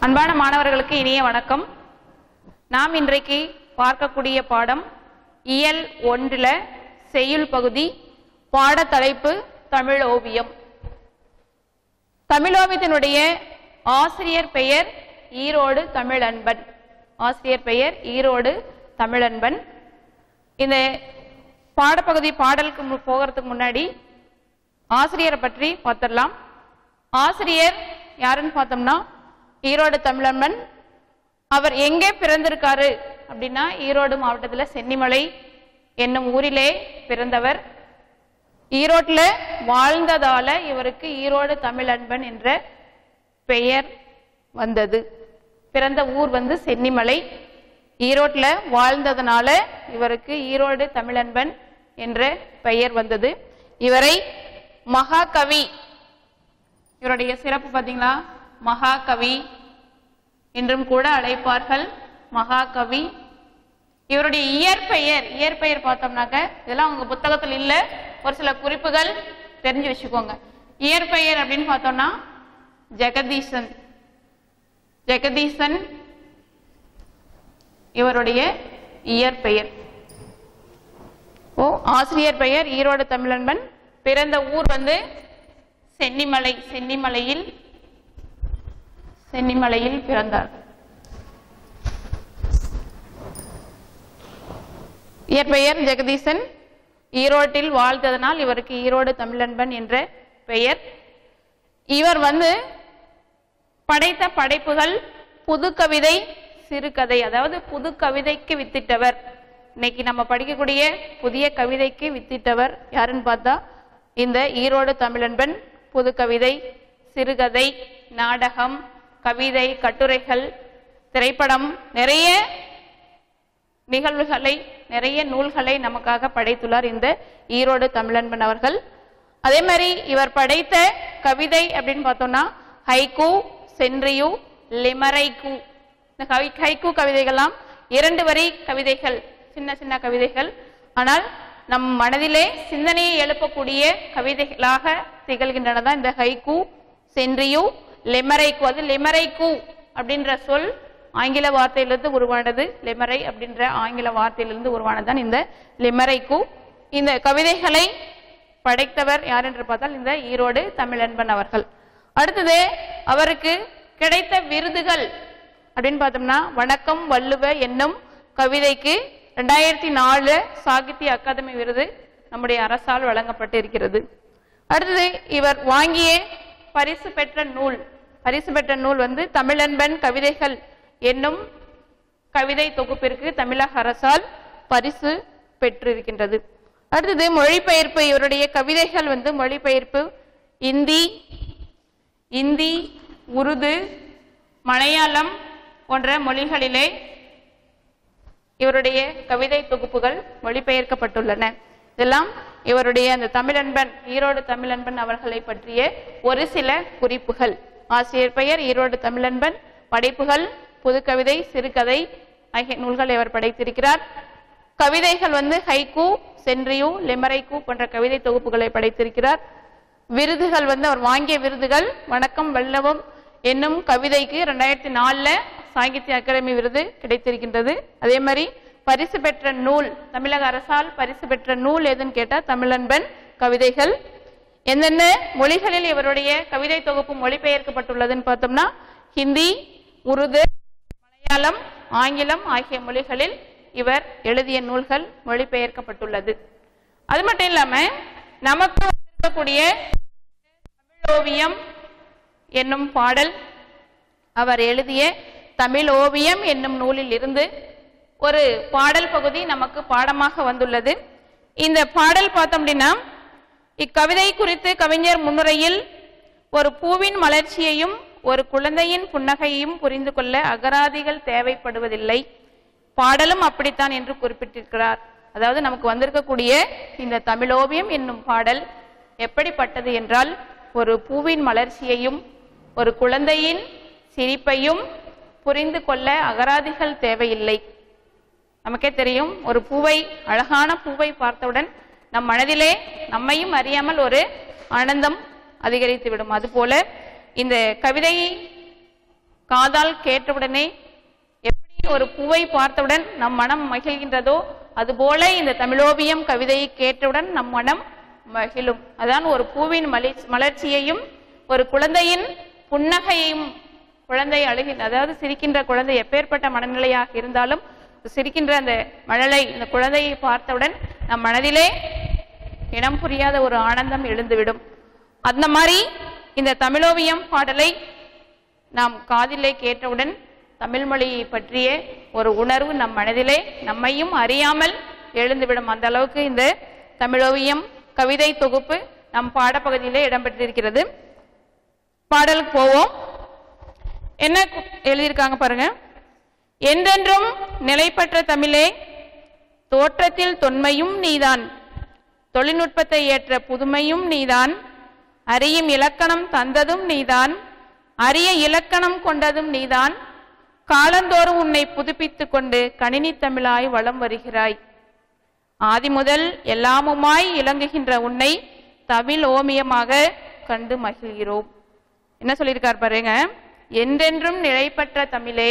அன்பான மாணவர்களுக்கு இனிய வணக்கம் நாம் இன்றைக்கு பார்க்கக்கூடிய பாடம் இயல் ஒன்றில் செய்யுள் பகுதி பாடத்தலைப்பு தமிழ் ஓவியம் தமிழோவியத்தினுடைய ஆசிரியர் பெயர் ஈரோடு தமிழன்பன் ஆசிரியர் பெயர் ஈரோடு தமிழன்பன் இந்த பாடப்பகுதி பாடலுக்கு மு- போகிறதுக்கு முன்னாடி ஆசிரியரை பற்றி பார்த்துடலாம் ஆசிரியர் யாருன்னு பார்த்தோம்னா ஈரோடு தமிழன்பன் அவர் எங்கே பிறந்திருக்காரு அப்படின்னா ஈரோடு மாவட்டத்தில் சென்னிமலை என்னும் ஊரிலே பிறந்தவர் ஈரோட்ல வாழ்ந்ததால இவருக்கு ஈரோடு தமிழன்பன் என்ற பெயர் வந்தது பிறந்த ஊர் வந்து சென்னிமலை ஈரோட்ல வாழ்ந்ததனால இவருக்கு ஈரோடு தமிழன்பன் என்ற பெயர் வந்தது இவரை மகாகவி இவருடைய சிறப்பு பாத்தீங்களா மகாகவி என்றும் கூட அழைப்பார்கள் மகாகவி இவருடைய இயற்பெயர் இயற்பெயர் பார்த்தோம்னாக்க இதெல்லாம் உங்க புத்தகத்தில் இல்ல ஒரு சில குறிப்புகள் தெரிஞ்சு வச்சுக்கோங்க இயற்பெயர் அப்படின்னு பார்த்தோம்னா ஜெகதீசன் ஜெகதீசன் இவருடைய இயற்பெயர் ஓ ஆசிரியர் பெயர் ஈரோடு தமிழன்பன் பிறந்த ஊர் வந்து சென்னிமலை சென்னிமலையில் சென்னிமலையில் பிறந்தார் இயற்பெயர் ஜெகதீசன் ஈரோட்டில் வாழ்ந்ததனால் இவருக்கு ஈரோடு தமிழன்பன் என்ற பெயர் இவர் வந்து படைத்த படைப்புகள் புது கவிதை சிறுகதை அதாவது புது கவிதைக்கு வித்திட்டவர் இன்னைக்கு நம்ம படிக்கக்கூடிய புதிய கவிதைக்கு வித்திட்டவர் யாருன்னு பார்த்தா இந்த ஈரோடு தமிழன்பன் புது கவிதை சிறுகதை நாடகம் கவிதை கட்டுரைகள் திரைப்படம் நிறைய நிகழ்வுகளை நிறைய நூல்களை நமக்காக படைத்துள்ளார் இந்த ஈரோடு தமிழன்பன் அவர்கள் அதே மாதிரி இவர் படைத்த கவிதை அப்படின்னு பார்த்தோம்னா ஹைகு சென்றியு லிமரைக்கு இந்த கவி ஹைக்கு கவிதைகள்லாம் இரண்டு வரி கவிதைகள் சின்ன சின்ன கவிதைகள் ஆனால் நம் மனதிலே சிந்தனையை எழுப்பக்கூடிய கவிதைகளாக திகழ்கின்றன தான் இந்த ஹைகு சென்றியு லெமரைக்கு அது லெமரைக்கு அப்படின்ற சொல் ஆங்கில வார்த்தையிலிருந்து உருவானது லெமரை அப்படின்ற ஆங்கில வார்த்தையிலிருந்து உருவானதுதான் இந்த லெமரைக்கு இந்த கவிதைகளை படைத்தவர் யார் என்று பார்த்தால் இந்த ஈரோடு தமிழன்பன் அவர்கள் அடுத்தது அவருக்கு கிடைத்த விருதுகள் அப்படின்னு பார்த்தோம்னா வணக்கம் வள்ளுவ என்னும் கவிதைக்கு ரெண்டாயிரத்தி நாலு சாகித்ய அகாதமி விருது நம்முடைய அரசால் வழங்கப்பட்டு இருக்கிறது அடுத்தது இவர் வாங்கிய பரிசு பெற்ற நூல் பரிசு பெற்ற நூல் வந்து தமிழன்பன் கவிதைகள் என்னும் கவிதை தொகுப்பிற்கு தமிழக அரசால் பரிசு பெற்றிருக்கின்றது அடுத்தது மொழிபெயர்ப்பு இவருடைய கவிதைகள் வந்து மொழிபெயர்ப்பு இந்தி இந்தி உருது மலையாளம் போன்ற மொழிகளிலே இவருடைய கவிதை தொகுப்புகள் மொழிபெயர்க்கப்பட்டுள்ளன இதெல்லாம் இவருடைய அந்த தமிழன்பன் ஈரோடு தமிழன்பன் அவர்களை பற்றிய ஒரு சில குறிப்புகள் ஆசிரியர் பெயர் ஈரோடு தமிழன்பன் படைப்புகள் புதுக்கவிதை சிறுகதை ஆகிய நூல்களை அவர் படைத்திருக்கிறார் கவிதைகள் வந்து ஹைகு சென்றியு லெமரைக்கு போன்ற கவிதை தொகுப்புகளை படைத்திருக்கிறார் விருதுகள் வந்து அவர் வாங்கிய விருதுகள் வணக்கம் வல்லவம் என்னும் கவிதைக்கு ரெண்டாயிரத்தி நாலுல சாகித்ய அகாடமி விருது கிடைத்திருக்கின்றது அதே மாதிரி பரிசு பெற்ற நூல் தமிழக அரசால் பரிசு பெற்ற நூல் எதுன்னு கேட்டா தமிழன்பன் கவிதைகள் எந்தெந்த மொழிகளில் இவருடைய கவிதை தொகுப்பு மொழிபெயர்க்கப்பட்டுள்ளதுன்னு பார்த்தோம்னா ஹிந்தி உருது மலையாளம் ஆங்கிலம் ஆகிய மொழிகளில் இவர் எழுதிய நூல்கள் மொழிபெயர்க்கப்பட்டுள்ளது அது மட்டும் இல்லாம நமக்கு இருக்கக்கூடிய தமிழ் ஓவியம் என்னும் பாடல் அவர் எழுதிய தமிழ் ஓவியம் என்னும் நூலில் இருந்து ஒரு பாடல் பகுதி நமக்கு பாடமாக வந்துள்ளது இந்த பாடல் பார்த்தோம் அப்படின்னா இக்கவிதை குறித்து கவிஞர் முன்னுரையில் ஒரு பூவின் மலர்ச்சியையும் ஒரு குழந்தையின் புன்னகையையும் புரிந்து கொள்ள அகராதிகள் தேவைப்படுவதில்லை பாடலும் அப்படித்தான் என்று குறிப்பிட்டிருக்கிறார் அதாவது நமக்கு வந்திருக்கக்கூடிய இந்த தமிழோவியம் என்னும் பாடல் எப்படிப்பட்டது என்றால் ஒரு பூவின் மலர்ச்சியையும் ஒரு குழந்தையின் சிரிப்பையும் புரிந்து கொள்ள அகராதிகள் தேவையில்லை நமக்கே தெரியும் ஒரு பூவை அழகான பூவை பார்த்தவுடன் நம் மனதிலே நம்மையும் அறியாமல் ஒரு ஆனந்தம் அதிகரித்து விடும் அதுபோல இந்த கவிதையை காதால் கேட்டவுடனே எப்படி ஒரு பூவை பார்த்தவுடன் நம் மனம் மகிழ்கின்றதோ அதுபோல இந்த தமிழோவியம் கவிதையை கேட்டவுடன் நம் மனம் மகிழும் அதான் ஒரு பூவின் மலி- மலர்ச்சியையும் ஒரு குழந்தையின் புன்னகையையும் குழந்தை அழுகின்ற அதாவது சிரிக்கின்ற குழந்தை எப்பேற்பட்ட மனநிலையாக இருந்தாலும் சிரிக்கின்ற அந்த மழலை இந்த குழந்தையை பார்த்தவுடன் நம் மனதிலே இனம் புரியாத ஒரு ஆனந்தம் எழுந்துவிடும் அந்த மாதிரி இந்த தமிழோவியம் பாடலை நாம் காதிலே கேட்டவுடன் தமிழ் மொழியை பற்றிய ஒரு உணர்வு நம் மனதிலே நம்மையும் அறியாமல் எழுந்துவிடும் அந்த அளவுக்கு இந்த தமிழோவியம் கவிதை தொகுப்பு நம் பாடப்பகுதியிலே இடம்பெற்றிருக்கிறது பாடலுக்கு போவோம் என்ன கு- எழுதியிருக்காங்க பாருங்க என்றென்றும் நிலைப்பற்ற தமிழே தோற்றத்தில் தொன்மையும் நீதான் தொழில்நுட்பத்தை ஏற்ற புதுமையும் நீதான் அறியும் இலக்கணம் தந்ததும் நீதான் அரிய இலக்கணம் கொண்டதும் நீதான் காலந்தோறும் உன்னை புதுப்பித்துக் கொண்டு கணினி தமிழாய் வலம் வருகிறாய் ஆதி முதல் எல்லாமுமாய் இலங்குகின்ற உன்னை தமிழ் ஓமியமாக கண்டு மகிழ்கிறோம் என்ன சொல்லியிருக்கார் பாருங்க என்றென்றும் நிலைப்பற்ற தமிழே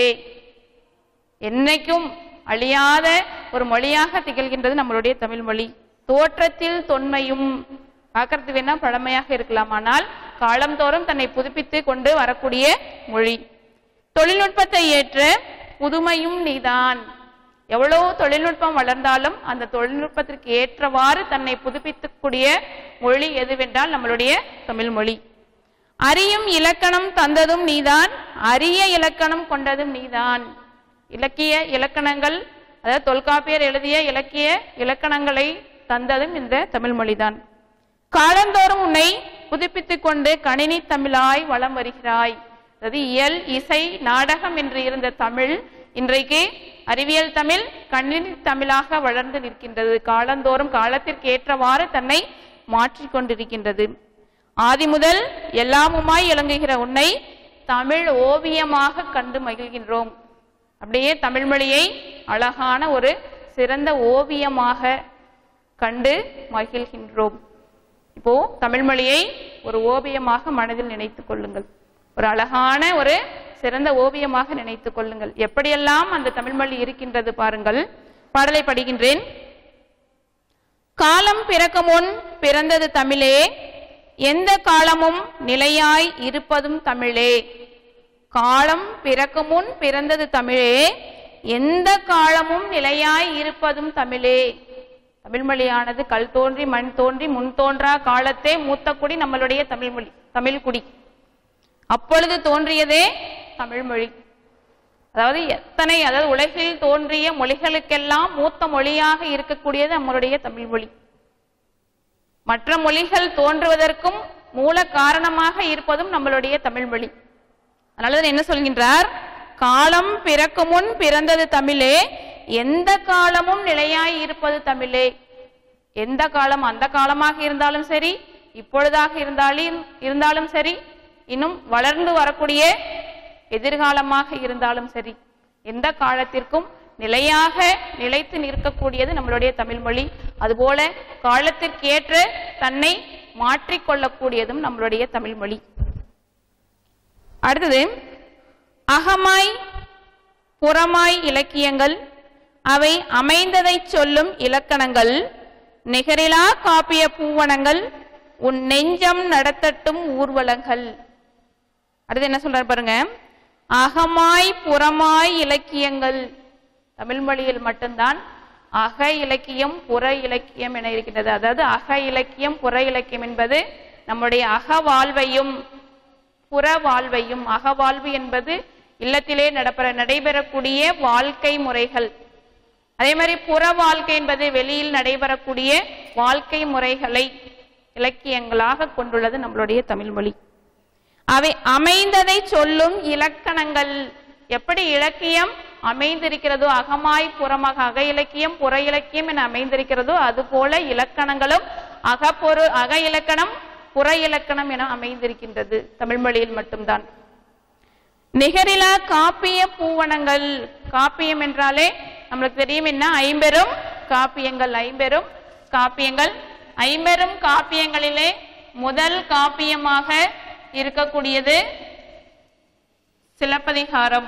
என்னைக்கும் அழியாத ஒரு மொழியாக திகழ்கின்றது நம்மளுடைய தமிழ் மொழி தோற்றத்தில் தொன்மையும் பார்க்கறது வேணா பழமையாக இருக்கலாம் ஆனால் காலந்தோறும் தன்னை புதுப்பித்து கொண்டு வரக்கூடிய மொழி தொழில்நுட்பத்தை ஏற்ற புதுமையும் நீதான் எவ்வளவு தொழில்நுட்பம் வளர்ந்தாலும் அந்த தொழில்நுட்பத்திற்கு ஏற்றவாறு தன்னை புதுப்பிக்கக்கூடிய மொழி எதுவென்றால் நம்மளுடைய தமிழ் மொழி அறியும் இலக்கணம் தந்ததும் நீதான் அரிய இலக்கணம் கொண்டதும் நீதான் இலக்கிய இலக்கணங்கள் அதாவது தொல்காப்பியர் எழுதிய இலக்கிய இலக்கணங்களை தந்ததும் இந்த தமிழ் மொழிதான் காலந்தோறும் உன்னை புதுப்பித்துக் கொண்டு கணினி தமிழாய் வலம் வருகிறாய் அதாவது இயல் இசை நாடகம் என்று இருந்த தமிழ் இன்றைக்கு அறிவியல் தமிழ் கணினி தமிழாக வளர்ந்து நிற்கின்றது காலந்தோறும் காலத்திற்கு ஏற்றவாறு தன்னை மாற்றிக் கொண்டிருக்கின்றது ஆதி முதல் எல்லாமுமாய் இலங்குகிற உன்னை தமிழ் ஓவியமாக கண்டு மகிழ்கின்றோம் அப்படியே தமிழ் மொழியை அழகான ஒரு சிறந்த ஓவியமாக கண்டு மகிழ்கின்றோம் இப்போ தமிழ் மொழியை ஒரு ஓவியமாக மனதில் நினைத்துக் கொள்ளுங்கள் ஒரு அழகான ஒரு சிறந்த ஓவியமாக நினைத்துக் கொள்ளுங்கள் எப்படியெல்லாம் அந்த தமிழ் மொழி இருக்கின்றது பாருங்கள் பாடலை படிக்கின்றேன் காலம் பிறக்க முன் பிறந்தது தமிழே எந்த காலமும் நிலையாய் இருப்பதும் தமிழே காலம் பிறக்க முன் பிறந்தது தமிழே எந்த காலமும் நிலையாய் இருப்பதும் தமிழே தமிழ் மொழியானது கல் தோன்றி மண் தோன்றி முன் தோன்றா காலத்தே மூத்த குடி நம்மளுடைய தமிழ் மொழி தமிழ் குடி அப்பொழுது தோன்றியதே தமிழ் மொழி அதாவது எத்தனை அதாவது உலகில் தோன்றிய மொழிகளுக்கெல்லாம் மூத்த மொழியாக இருக்கக்கூடியது நம்மளுடைய தமிழ் மொழி மற்ற மொழிகள் தோன்றுவதற்கும் மூல காரணமாக இருப்பதும் நம்மளுடைய தமிழ் மொழி அதனாலதான் என்ன சொல்கின்றார் காலம் பிறக்கும் முன் பிறந்தது தமிழே எந்த காலமும் நிலையாய் இருப்பது தமிழே எந்த காலம் அந்த காலமாக இருந்தாலும் சரி இப்பொழுதாக இருந்தாலும் இருந்தாலும் சரி இன்னும் வளர்ந்து வரக்கூடிய எதிர்காலமாக இருந்தாலும் சரி எந்த காலத்திற்கும் நிலையாக நிலைத்து நிற்கக்கூடியது நம்மளுடைய தமிழ் மொழி அதுபோல காலத்திற்கேற்ற தன்னை மாற்றிக்கொள்ளக்கூடியதும் நம்மளுடைய தமிழ் மொழி அடுத்தது அகமாய் புறமாய் இலக்கியங்கள் அவை அமைந்ததைச் சொல்லும் இலக்கணங்கள் நிகரிலா காப்பிய பூவனங்கள் உன் நெஞ்சம் நடத்தட்டும் ஊர்வலங்கள் அடுத்து என்ன சொல்றாரு பாருங்க அகமாய் புறமாய் இலக்கியங்கள் தமிழ் மொழியில் மட்டும்தான் அக இலக்கியம் புற இலக்கியம் என இருக்கின்றது அதாவது அக இலக்கியம் புற இலக்கியம் என்பது நம்முடைய அக வாழ்வையும் புற வாழ்வையும் அகவாழ்வு என்பது இல்லத்திலே நடப்பெற நடைபெறக்கூடிய வாழ்க்கை முறைகள் அதே மாதிரி புற வாழ்க்கை என்பது வெளியில் நடைபெறக்கூடிய வாழ்க்கை முறைகளை இலக்கியங்களாக கொண்டுள்ளது நம்மளுடைய தமிழ் மொழி அவை அமைந்ததை சொல்லும் இலக்கணங்கள் எப்படி இலக்கியம் அமைந்திருக்கிறதோ அகமாய் புறமாக அக இலக்கியம் புற இலக்கியம் என அமைந்திருக்கிறதோ அதுபோல இலக்கணங்களும் அகப்பொரு அக இலக்கணம் புற இலக்கணம் என அமைந்திருக்கின்றது தமிழ் மொழியில் மட்டும்தான் நிகரிலா காப்பிய பூவனங்கள் காப்பியம் என்றாலே நம்மளுக்கு தெரியும் என்ன ஐம்பெரும் காப்பியங்கள் ஐம்பெரும் காப்பியங்கள் ஐம்பெரும் காப்பியங்களிலே முதல் காப்பியமாக இருக்கக்கூடியது சிலப்பதிகாரம்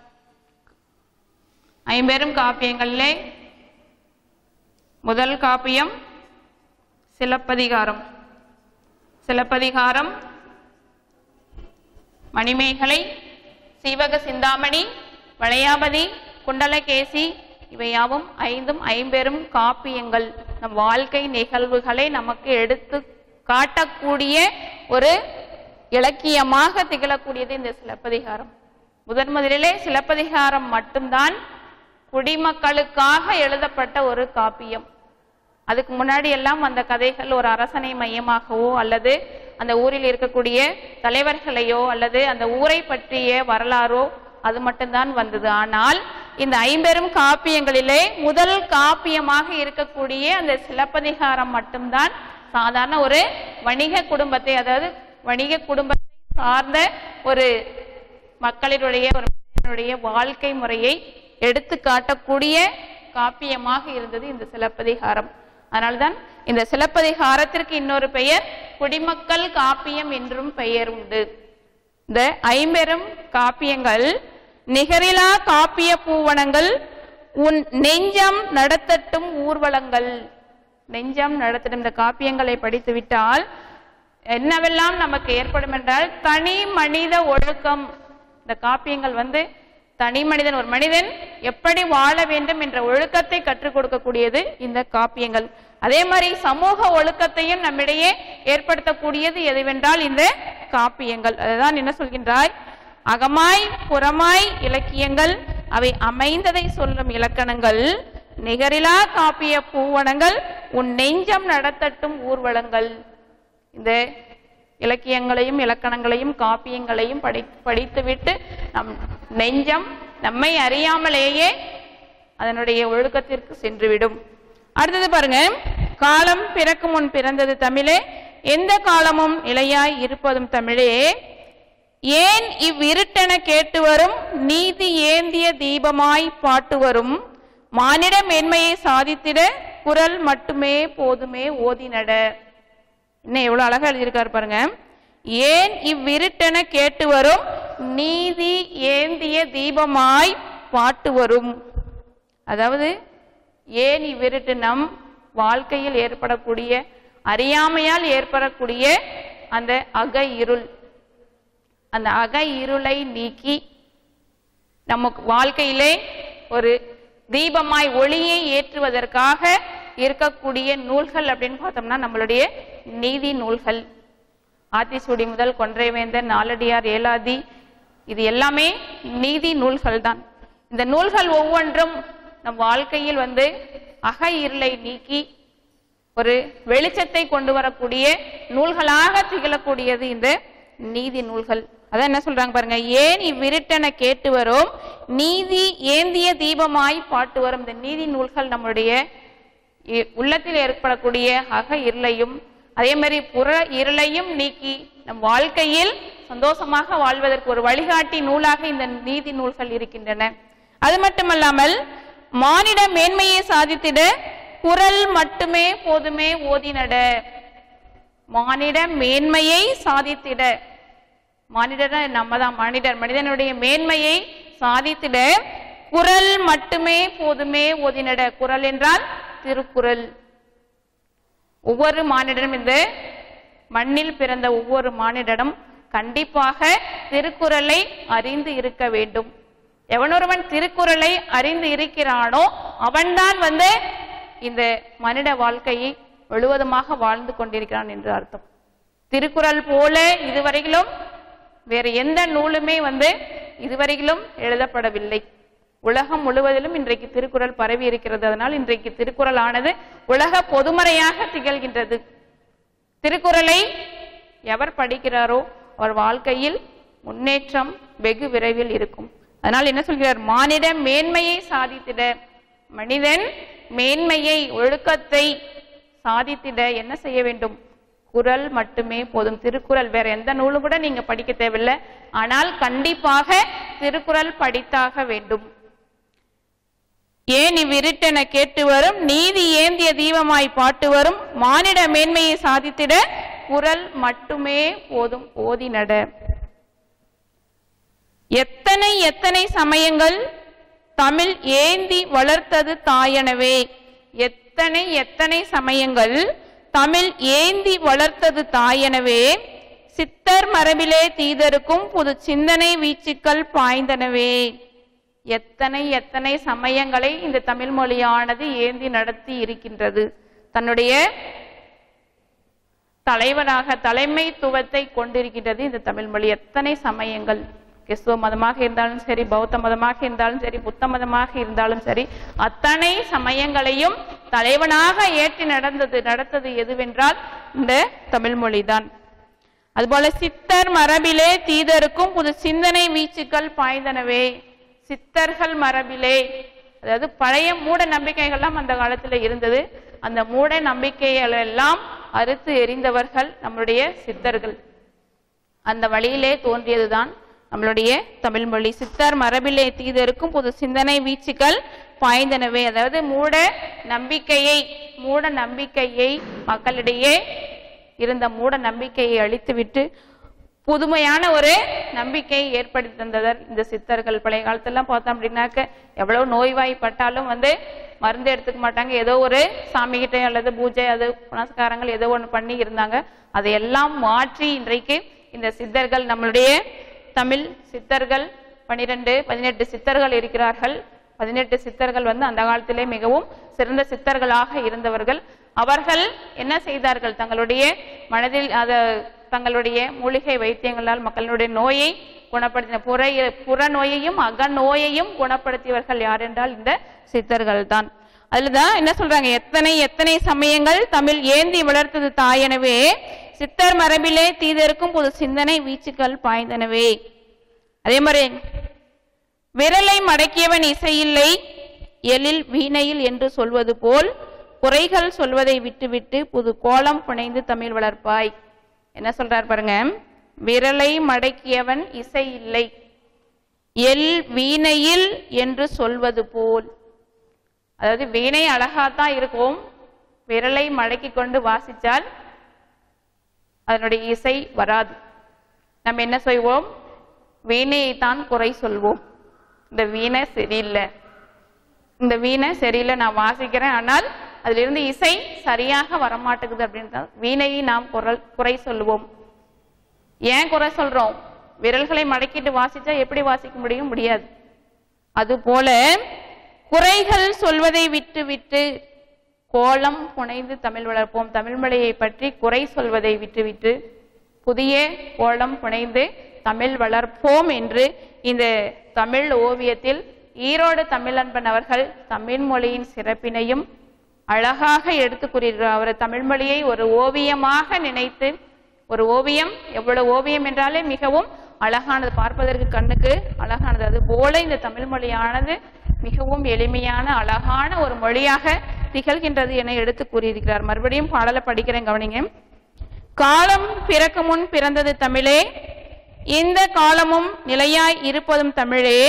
ஐம்பெரும் காப்பியங்களிலே முதல் காப்பியம் சிலப்பதிகாரம் சிலப்பதிகாரம் மணிமேகலை சீவக சிந்தாமணி வளையாபதி குண்டலகேசி இவையாவும் ஐந்தும் ஐம்பெரும் காப்பியங்கள் நம் வாழ்க்கை நிகழ்வுகளை நமக்கு எடுத்து காட்டக்கூடிய ஒரு இலக்கியமாக திகழக்கூடியது இந்த சிலப்பதிகாரம் முதன் முதலிலே சிலப்பதிகாரம் மட்டும்தான் குடிமக்களுக்காக எழுதப்பட்ட ஒரு காப்பியம் அதுக்கு முன்னாடி எல்லாம் அந்த கதைகள் ஒரு அரசனை மையமாகவோ அல்லது அந்த ஊரில் இருக்கக்கூடிய தலைவர்களையோ அல்லது அந்த ஊரை பற்றிய வரலாறோ அது மட்டும்தான் வந்தது ஆனால் இந்த ஐம்பெரும் காப்பியங்களிலே முதல் காப்பியமாக இருக்கக்கூடிய அந்த சிலப்பதிகாரம் மட்டும்தான் சாதாரண ஒரு வணிக குடும்பத்தை அதாவது வணிக குடும்பத்தை சார்ந்த ஒரு மக்களினுடைய ஒரு மனிதனுடைய வாழ்க்கை முறையை எடுத்து காட்டக்கூடிய காப்பியமாக இருந்தது இந்த சிலப்பதிகாரம் அதனால்தான் இந்த சிலப்பதிகாரத்திற்கு இன்னொரு பெயர் குடிமக்கள் காப்பியம் என்றும் பெயர் உண்டு இந்த ஐம்பெரும் காப்பியங்கள் நிகரிலா காப்பிய பூவனங்கள் உன் நெஞ்சம் நடத்தட்டும் ஊர்வலங்கள் நெஞ்சம் நடத்தட்டும் இந்த காப்பியங்களை படித்து விட்டால் என்னவெல்லாம் நமக்கு ஏற்படும் என்றால் தனி மனித ஒழுக்கம் இந்த காப்பியங்கள் வந்து தனி மனிதன் ஒரு மனிதன் எப்படி வாழ வேண்டும் என்ற ஒழுக்கத்தை கற்றுக் கொடுக்கக்கூடியது இந்த காப்பியங்கள் அதே மாதிரி சமூக ஒழுக்கத்தையும் நம்மிடையே ஏற்படுத்தக்கூடியது எதுவென்றால் இந்த காப்பியங்கள் அதுதான் என்ன சொல்கின்றாய் அகமாய் புறமாய் இலக்கியங்கள் அவை அமைந்ததை சொல்லும் இலக்கணங்கள் நிகரிலா காப்பிய பூவனங்கள் உன் நெஞ்சம் நடத்தட்டும் ஊர்வலங்கள் இந்த இலக்கியங்களையும் இலக்கணங்களையும் காப்பியங்களையும் படி படித்துவிட்டு நம் நெஞ்சம் நம்மை அறியாமலேயே அதனுடைய ஒழுக்கத்திற்கு சென்றுவிடும் அடுத்தது பாருங்க காலம் பிறக்கும் முன் பிறந்தது தமிழே எந்த காலமும் நிலையாய் இருப்பதும் தமிழே ஏன் இவ்விருட்டென கேட்டு வரும் நீதி ஏந்திய தீபமாய் பாட்டு வரும் மானிட மேன்மையை சாதித்திட குரல் மட்டுமே போதுமே ஓதி நட இன்னும் எவ்வளவு அழகா எழுதியிருக்காரு பாருங்க ஏன் இவ்விருட்டென கேட்டு வரும் நீதி ஏந்திய தீபமாய் பாட்டு வரும் அதாவது ஏன் இவ்விருட்டு நம் வாழ்க்கையில் ஏற்படக்கூடிய அறியாமையால் ஏற்படக்கூடிய அந்த அக இருள் அந்த அக இருளை நீக்கி நமக்கு வாழ்க்கையிலே ஒரு தீபமாய் ஒளியை ஏற்றுவதற்காக இருக்கக்கூடிய நூல்கள் அப்படின்னு பார்த்தோம்னா நம்மளுடைய நீதி நூல்கள் ஆத்திசூடி முதல் கொன்றைவேந்தன் நாலடியார் ஏலாதி இது எல்லாமே நீதி நூல்கள் தான் இந்த நூல்கள் ஒவ்வொன்றும் நம் வாழ்க்கையில் வந்து அக இருளை நீக்கி ஒரு வெளிச்சத்தை கொண்டு வரக்கூடிய நூல்களாக திகழக்கூடியது இந்த நீதி நூல்கள் அதான் என்ன சொல்றாங்க பாருங்க ஏன் இவ்விருட்டென கேட்டு வரும் நீதி ஏந்திய தீபமாய் பாட்டு வரும் இந்த நீதி நூல்கள் நம்முடைய இ- உள்ளத்தில் ஏற்படக்கூடிய அக இருளையும் அதே மாதிரி புற இருளையும் நீக்கி நம் வாழ்க்கையில் சந்தோஷமாக வாழ்வதற்கு ஒரு வழிகாட்டி நூலாக இந்த நீதி நூல்கள் இருக்கின்றன அது மட்டுமல்லாமல் மானிட மேன்மையை சாதித்திட குரல் மட்டுமே போதுமே ஓதினட மானிட மேன்மையை சாதித்திட மானிடர் நம்ம தான் மனிதர் மனிதனுடைய மேன்மையை சாதித்திட குரல் மட்டுமே போதுமே ஓதினட குரல் என்றால் திருக்குறள் ஒவ்வொரு மானிடனும் இந்த மண்ணில் பிறந்த ஒவ்வொரு மானிடனும் கண்டிப்பாக திருக்குறளை அறிந்து இருக்க வேண்டும் எவனொருவன் திருக்குறளை அறிந்து இருக்கிறானோ அவன்தான் வந்து இந்த மனித வாழ்க்கையை முழுவதுமாக வாழ்ந்து கொண்டிருக்கிறான் என்று அர்த்தம் திருக்குறள் போல இதுவரையிலும் வேறு எந்த நூலுமே வந்து இதுவரையிலும் எழுதப்படவில்லை உலகம் முழுவதிலும் இன்றைக்கு திருக்குறள் பரவி இருக்கிறது அதனால் இன்றைக்கு திருக்குறள் ஆனது உலக பொதுமறையாக திகழ்கின்றது திருக்குறளை எவர் படிக்கிறாரோ அவர் வாழ்க்கையில் முன்னேற்றம் வெகு விரைவில் இருக்கும் அதனால் என்ன சொல்கிறார் மானிட மேன்மையை சாதித்திட மனிதன் மேன்மையை ஒழுக்கத்தை சாதித்திட என்ன செய்ய வேண்டும் குறள் மட்டுமே போதும் திருக்குறள் வேற எந்த நூலும் கூட நீங்க படிக்க தேவையில்லை ஆனால் கண்டிப்பாக திருக்குறள் படித்தாக வேண்டும் ஏன் இவ்விருட்டென கேட்டு வரும் நீதி ஏந்திய தீபமாய் பாட்டு வரும் மானிட மேன்மையை சாதித்திட குரல் மட்டுமே போதும் ஓதி நட எத்தனை எத்தனை சமயங்கள் தமிழ் ஏந்தி வளர்த்தது தாயனவே எத்தனை எத்தனை சமயங்கள் தமிழ் ஏந்தி வளர்த்தது தாயனவே சித்தர் மரபிலே தீதருக்கும் புது சிந்தனை வீச்சுக்கள் பாய்ந்தனவே எத்தனை எத்தனை சமயங்களை இந்த தமிழ் மொழியானது ஏந்தி நடத்தி இருக்கின்றது தன்னுடைய தலைவனாக தலைமைத்துவத்தை கொண்டிருக்கின்றது இந்த தமிழ் மொழி எத்தனை சமயங்கள் கிறிஸ்துவ மதமாக இருந்தாலும் சரி பௌத்த மதமாக இருந்தாலும் சரி புத்த மதமாக இருந்தாலும் சரி அத்தனை சமயங்களையும் தலைவனாக ஏற்றி நடந்தது நடத்தது எதுவென்றால் இந்த தமிழ் மொழிதான் அதுபோல சித்தர் மரபிலே தீதருக்கும் புது சிந்தனை வீச்சுக்கள் பாய்ந்தனவே சித்தர்கள் மரபிலே அதாவது பழைய மூட நம்பிக்கைகள்லாம் அந்த காலத்துல இருந்தது அந்த மூட நம்பிக்கைகள் எல்லாம் அறுத்து எறிந்தவர்கள் நம்மளுடைய சித்தர்கள் அந்த வழியிலே தோன்றியதுதான் நம்மளுடைய தமிழ் மொழி சித்தர் மரபிலே தீதருக்கும் புது சிந்தனை வீச்சுக்கள் பாய்ந்தனவே அதாவது மூட நம்பிக்கையை மூட நம்பிக்கையை மக்களிடையே இருந்த மூட நம்பிக்கையை அழித்துவிட்டு புதுமையான ஒரு நம்பிக்கையை ஏற்படுத்தி தந்தவர் இந்த சித்தர்கள் பழைய காலத்தெல்லாம் பார்த்தோம் அப்படின்னாக்க எவ்வளவு நோய்வாய்ப்பட்டாலும் வந்து மருந்து எடுத்துக்க மாட்டாங்க ஏதோ ஒரு சாமி கிட்ட அல்லது பூஜை அது புனஸ்காரங்கள் ஏதோ ஒன்று பண்ணி இருந்தாங்க அதையெல்லாம் மாற்றி இன்றைக்கு இந்த சித்தர்கள் நம்மளுடைய தமிழ் சித்தர்கள் பனிரெண்டு பதினெட்டு சித்தர்கள் இருக்கிறார்கள் பதினெட்டு சித்தர்கள் வந்து அந்த காலத்திலே மிகவும் சிறந்த சித்தர்களாக இருந்தவர்கள் அவர்கள் என்ன செய்தார்கள் தங்களுடைய மனதில் அத தங்களுடைய மூலிகை வைத்தியங்களால் மக்களுடைய நோயை குணப்படுத்தின புற புற நோயையும் அக நோயையும் குணப்படுத்தியவர்கள் யார் என்றால் இந்த சித்தர்கள் தான் அதுலதான் என்ன சொல்றாங்க எத்தனை எத்தனை சமயங்கள் தமிழ் ஏந்தி வளர்த்தது தாயெனவே சித்தர் மரபிலே தீதருக்கும் புது சிந்தனை வீச்சுக்கள் பாய்ந்தனவே அதே மாதிரி விரலை மடக்கியவன் இசையில்லை எழில் வீணையில் என்று சொல்வது போல் குறைகள் சொல்வதை விட்டுவிட்டு புது கோலம் புனைந்து தமிழ் வளர்ப்பாய் என்ன சொல்றார் பாருங்க விரலை மடக்கியவன் இசை இல்லை எல் வீணையில் என்று சொல்வது போல் அதாவது வீணை அழகாத்தான் இருக்கும் விரலை மடக்கி கொண்டு வாசிச்சால் அதனுடைய இசை வராது நம்ம என்ன செய்வோம் வீணையை தான் குறை சொல்வோம் இந்த வீணை சரியில்லை இந்த வீணை சரியில்லை நான் வாசிக்கிறேன் ஆனால் அதிலிருந்து இசை சரியாக வரமாட்டேங்குது அப்படின்னு வீணையை நாம் குரல் குறை சொல்லுவோம் ஏன் குறை சொல்றோம் விரல்களை மடக்கிட்டு வாசிச்சா எப்படி வாசிக்க முடியும் முடியாது அதுபோல குறைகள் சொல்வதை விட்டு விட்டு கோலம் புனைந்து தமிழ் வளர்ப்போம் தமிழ் மொழியை பற்றி குறை சொல்வதை விட்டுவிட்டு புதிய கோலம் புனைந்து தமிழ் வளர்ப்போம் என்று இந்த தமிழ் ஓவியத்தில் ஈரோடு தமிழன்பன் அவர்கள் தமிழ் மொழியின் சிறப்பினையும் அழகாக எடுத்து கூறுகிறார் அவர் தமிழ் மொழியை ஒரு ஓவியமாக நினைத்து ஒரு ஓவியம் எவ்வளவு ஓவியம் என்றாலே மிகவும் அழகானது பார்ப்பதற்கு கண்ணுக்கு அழகானது அது போல இந்த தமிழ் மொழியானது மிகவும் எளிமையான அழகான ஒரு மொழியாக திகழ்கின்றது என எடுத்து கூறியிருக்கிறார் மறுபடியும் பாடலை படிக்கிறேன் கவனிங்க காலம் பிறக்கு முன் பிறந்தது தமிழே இந்த காலமும் நிலையாய் இருப்பதும் தமிழே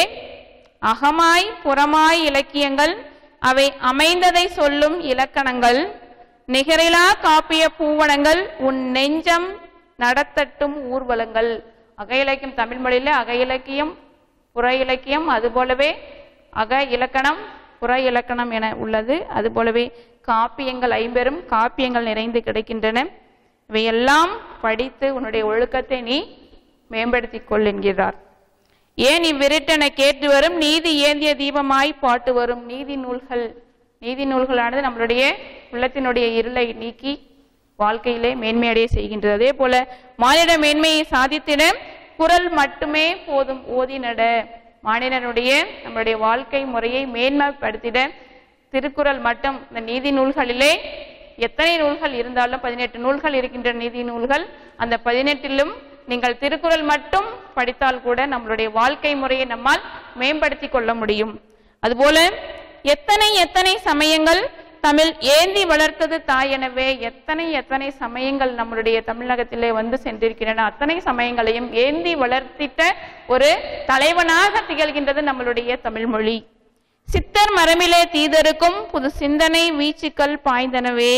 அகமாய் புறமாய் இலக்கியங்கள் அவை அமைந்ததை சொல்லும் இலக்கணங்கள் நிகரிலா காப்பிய பூவனங்கள் உன் நெஞ்சம் நடத்தட்டும் ஊர்வலங்கள் அக இலக்கியம் தமிழ் மொழியில அக இலக்கியம் புற இலக்கியம் அது போலவே அக இலக்கணம் புற இலக்கணம் என உள்ளது அது போலவே காப்பியங்கள் ஐம்பெரும் காப்பியங்கள் நிறைந்து கிடைக்கின்றன இவையெல்லாம் படித்து உன்னுடைய ஒழுக்கத்தை நீ மேம்படுத்திக் கொள் என்கிறார் ஏன் இவ்விருட்டென கேட்டு வரும் நீதி ஏந்திய தீபமாய் பாட்டு வரும் நீதி நூல்கள் நீதி நூல்களானது நம்மளுடைய உள்ளத்தினுடைய இருளை நீக்கி வாழ்க்கையிலே மேன்மையடைய செய்கின்றது அதே போல மானிட மேன்மையை சாதித்திட குரல் மட்டுமே போதும் ஓதி நட மானிடனுடைய நம்மளுடைய வாழ்க்கை முறையை மேன்மைப்படுத்திட திருக்குறள் மட்டும் இந்த நீதி நூல்களிலே எத்தனை நூல்கள் இருந்தாலும் பதினெட்டு நூல்கள் இருக்கின்ற நீதி நூல்கள் அந்த பதினெட்டிலும் நீங்கள் திருக்குறள் மட்டும் படித்தால் கூட நம்மளுடைய வாழ்க்கை முறையை நம்மால் மேம்படுத்தி கொள்ள முடியும் அதுபோல எத்தனை எத்தனை சமயங்கள் தமிழ் ஏந்தி வளர்த்தது தாயெனவே எத்தனை எத்தனை சமயங்கள் நம்மளுடைய தமிழகத்திலே வந்து சென்றிருக்கின்றன அத்தனை சமயங்களையும் ஏந்தி வளர்த்திட்ட ஒரு தலைவனாக திகழ்கின்றது நம்மளுடைய தமிழ் மொழி சித்தர் மரமிலே தீதருக்கும் புது சிந்தனை வீச்சுக்கள் பாய்ந்தனவே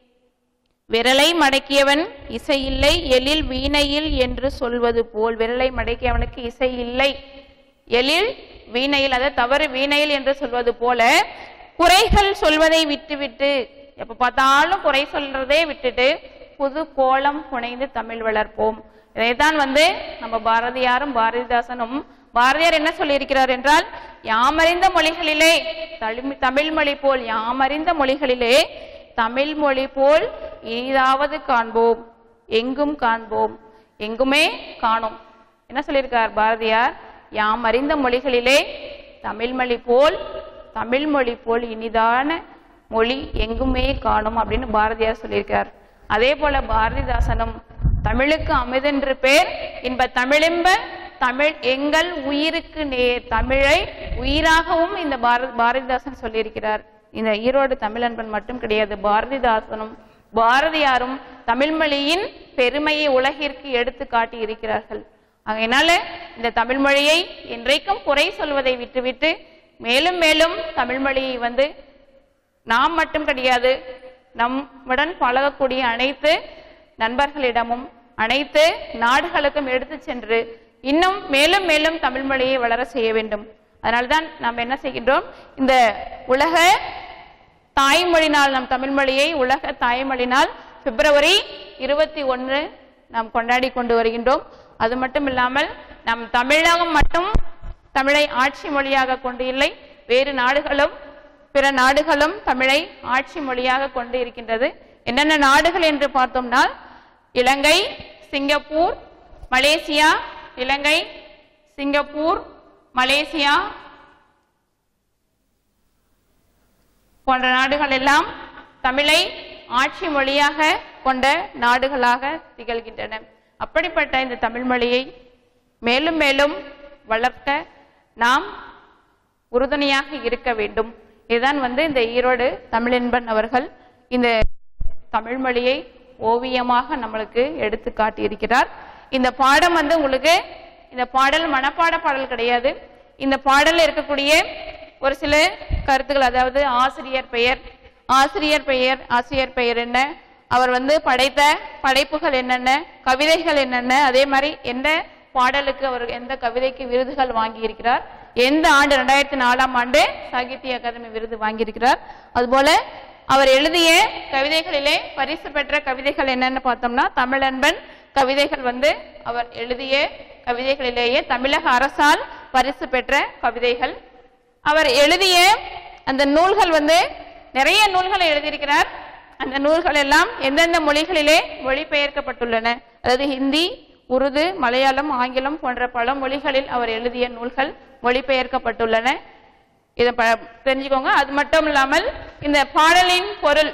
விரலை மடக்கியவன் இசை இல்லை எழில் வீணையில் என்று சொல்வது போல் விரலை மடக்கியவனுக்கு இசை இல்லை எழில் வீணையில் அதாவது தவறு வீணையில் என்று சொல்வது போல குறைகள் சொல்வதை விட்டுவிட்டு எப்ப பார்த்தாலும் குறை சொல்றதே விட்டுட்டு புது கோலம் புனைந்து தமிழ் வளர்ப்போம் இதைத்தான் வந்து நம்ம பாரதியாரும் பாரதிதாசனும் பாரதியார் என்ன சொல்லியிருக்கிறார் என்றால் யாமறிந்த மொழிகளிலே தமிழ் தமிழ் மொழி போல் யாமறிந்த மொழிகளிலே தமிழ் மொழி போல் இனிதாவது காண்போம் எங்கும் காண்போம் எங்குமே காணோம் என்ன சொல்லியிருக்கார் பாரதியார் யாம் அறிந்த மொழிகளிலே தமிழ் மொழி போல் தமிழ் மொழி போல் இனிதான மொழி எங்குமே காணும் அப்படின்னு பாரதியார் சொல்லியிருக்கார் அதே போல பாரதிதாசனும் தமிழுக்கு அமிதென்று பேர் இன்ப தமிழின்ப தமிழ் எங்கள் உயிருக்கு நேர் தமிழை உயிராகவும் இந்த பாரத பாரதிதாசன் சொல்லியிருக்கிறார் இந்த ஈரோடு தமிழன்பன் மட்டும் கிடையாது பாரதிதாசனும் பாரதியாரும் தமிழ் மொழியின் பெருமையை உலகிற்கு எடுத்து காட்டி இருக்கிறார்கள் அதனால இந்த தமிழ் மொழியை இன்றைக்கும் குறை சொல்வதை விட்டுவிட்டு மேலும் மேலும் தமிழ் மொழியை வந்து நாம் மட்டும் கிடையாது நம்முடன் பழகக்கூடிய அனைத்து நண்பர்களிடமும் அனைத்து நாடுகளுக்கும் எடுத்து சென்று இன்னும் மேலும் மேலும் தமிழ் மொழியை வளர செய்ய வேண்டும் அதனால்தான் நாம் என்ன செய்கின்றோம் இந்த உலக தாய்மொழி நாள் நம் தமிழ் மொழியை உலக தாய்மொழி நாள் பிப்ரவரி இருபத்தி ஒன்று நாம் கொண்டாடி கொண்டு வருகின்றோம் அது மட்டும் இல்லாமல் நம் தமிழகம் மட்டும் தமிழை ஆட்சி மொழியாக கொண்டு இல்லை வேறு நாடுகளும் பிற நாடுகளும் தமிழை ஆட்சி மொழியாக கொண்டு இருக்கின்றது என்னென்ன நாடுகள் என்று பார்த்தோம்னா Ilangai Singapore Malaysia Ilangai Singapore Malaysia போன்ற நாடுகள் எல்லாம் தமிழை ஆட்சி மொழியாக கொண்ட நாடுகளாக திகழ்கின்றன அப்படிப்பட்ட இந்த தமிழ் மொழியை மேலும் மேலும் வளர்க்க நாம் உறுதுணையாக இருக்க வேண்டும் இதுதான் வந்து இந்த ஈரோடு தமிழன்பன் அவர்கள் இந்த தமிழ் மொழியை ஓவியமாக நம்மளுக்கு எடுத்து காட்டியிருக்கிறார் இந்த பாடம் வந்து உங்களுக்கு இந்த பாடல் மனப்பாட பாடல் கிடையாது இந்த பாடல்ல இருக்கக்கூடிய ஒரு சில கருத்துக்கள் அதாவது ஆசிரியர் பெயர் ஆசிரியர் பெயர் ஆசிரியர் பெயர் என்ன அவர் வந்து படைத்த படைப்புகள் என்னென்ன கவிதைகள் என்னென்ன அதே மாதிரி எந்த பாடலுக்கு அவர் எந்த கவிதைக்கு விருதுகள் வாங்கியிருக்கிறார் எந்த ஆண்டு ரெண்டாயிரத்தி நாலாம் ஆண்டு சாகித்ய அகாதமி விருது வாங்கியிருக்கிறார் அதுபோல அவர் எழுதிய கவிதைகளிலே பரிசு பெற்ற கவிதைகள் என்னன்னு பார்த்தோம்னா தமிழன்பன் கவிதைகள் வந்து அவர் எழுதிய கவிதைகளிலேயே தமிழக அரசால் பரிசு பெற்ற கவிதைகள் அவர் எழுதிய அந்த நூல்கள் வந்து நிறைய நூல்களை எழுதியிருக்கிறார் அந்த நூல்கள் எல்லாம் எந்தெந்த மொழிகளிலே மொழிபெயர்க்கப்பட்டுள்ளன அதாவது ஹிந்தி உருது மலையாளம் ஆங்கிலம் போன்ற பல மொழிகளில் அவர் எழுதிய நூல்கள் மொழிபெயர்க்கப்பட்டுள்ளன இதை ப- தெரிஞ்சுக்கோங்க அது மட்டும் இல்லாமல் இந்த பாடலின் பொருள்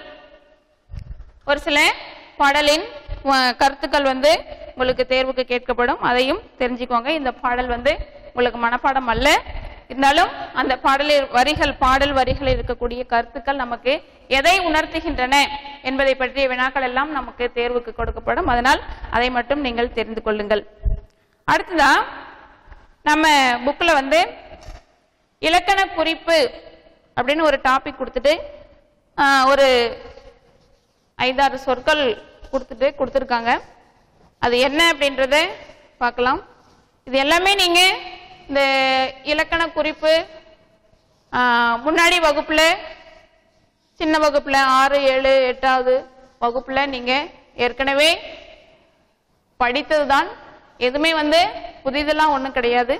ஒரு சில பாடலின் அஹ், கருத்துக்கள் வந்து உங்களுக்கு தேர்வுக்கு கேட்கப்படும் அதையும் தெரிஞ்சுக்கோங்க இந்த பாடல் வந்து உங்களுக்கு மனப்பாடம் அல்ல இருந்தாலும் அந்த பாடலில் வரிகள் பாடல் வரிகளில் இருக்கக்கூடிய கருத்துக்கள் நமக்கு எதை உணர்த்துகின்றன என்பதை பற்றிய வினாக்கள் எல்லாம் நமக்கு தேர்வுக்கு கொடுக்கப்படும் அதனால் அதை மட்டும் நீங்கள் தெரிந்து கொள்ளுங்கள் அடுத்ததா நம்ம புக்கில் வந்து இலக்கண குறிப்பு அப்படின்னு ஒரு டாபிக் கொடுத்துட்டு ஆஹ், ஒரு ஐந்தாறு சொற்கள் கொடுத்துட்டு கொடுத்துருக்காங்க அது என்ன அப்படின்றத பார்க்கலாம் இது எல்லாமே நீங்க இந்த இலக்கண குறிப்பு ஆஹ், முன்னாடி வகுப்புல சின்ன வகுப்புல ஆறு ஏழு எட்டாவது வகுப்புல நீங்க ஏற்கனவே படித்ததுதான் எதுவுமே வந்து புதிதெல்லாம் ஒண்ணும் கிடையாது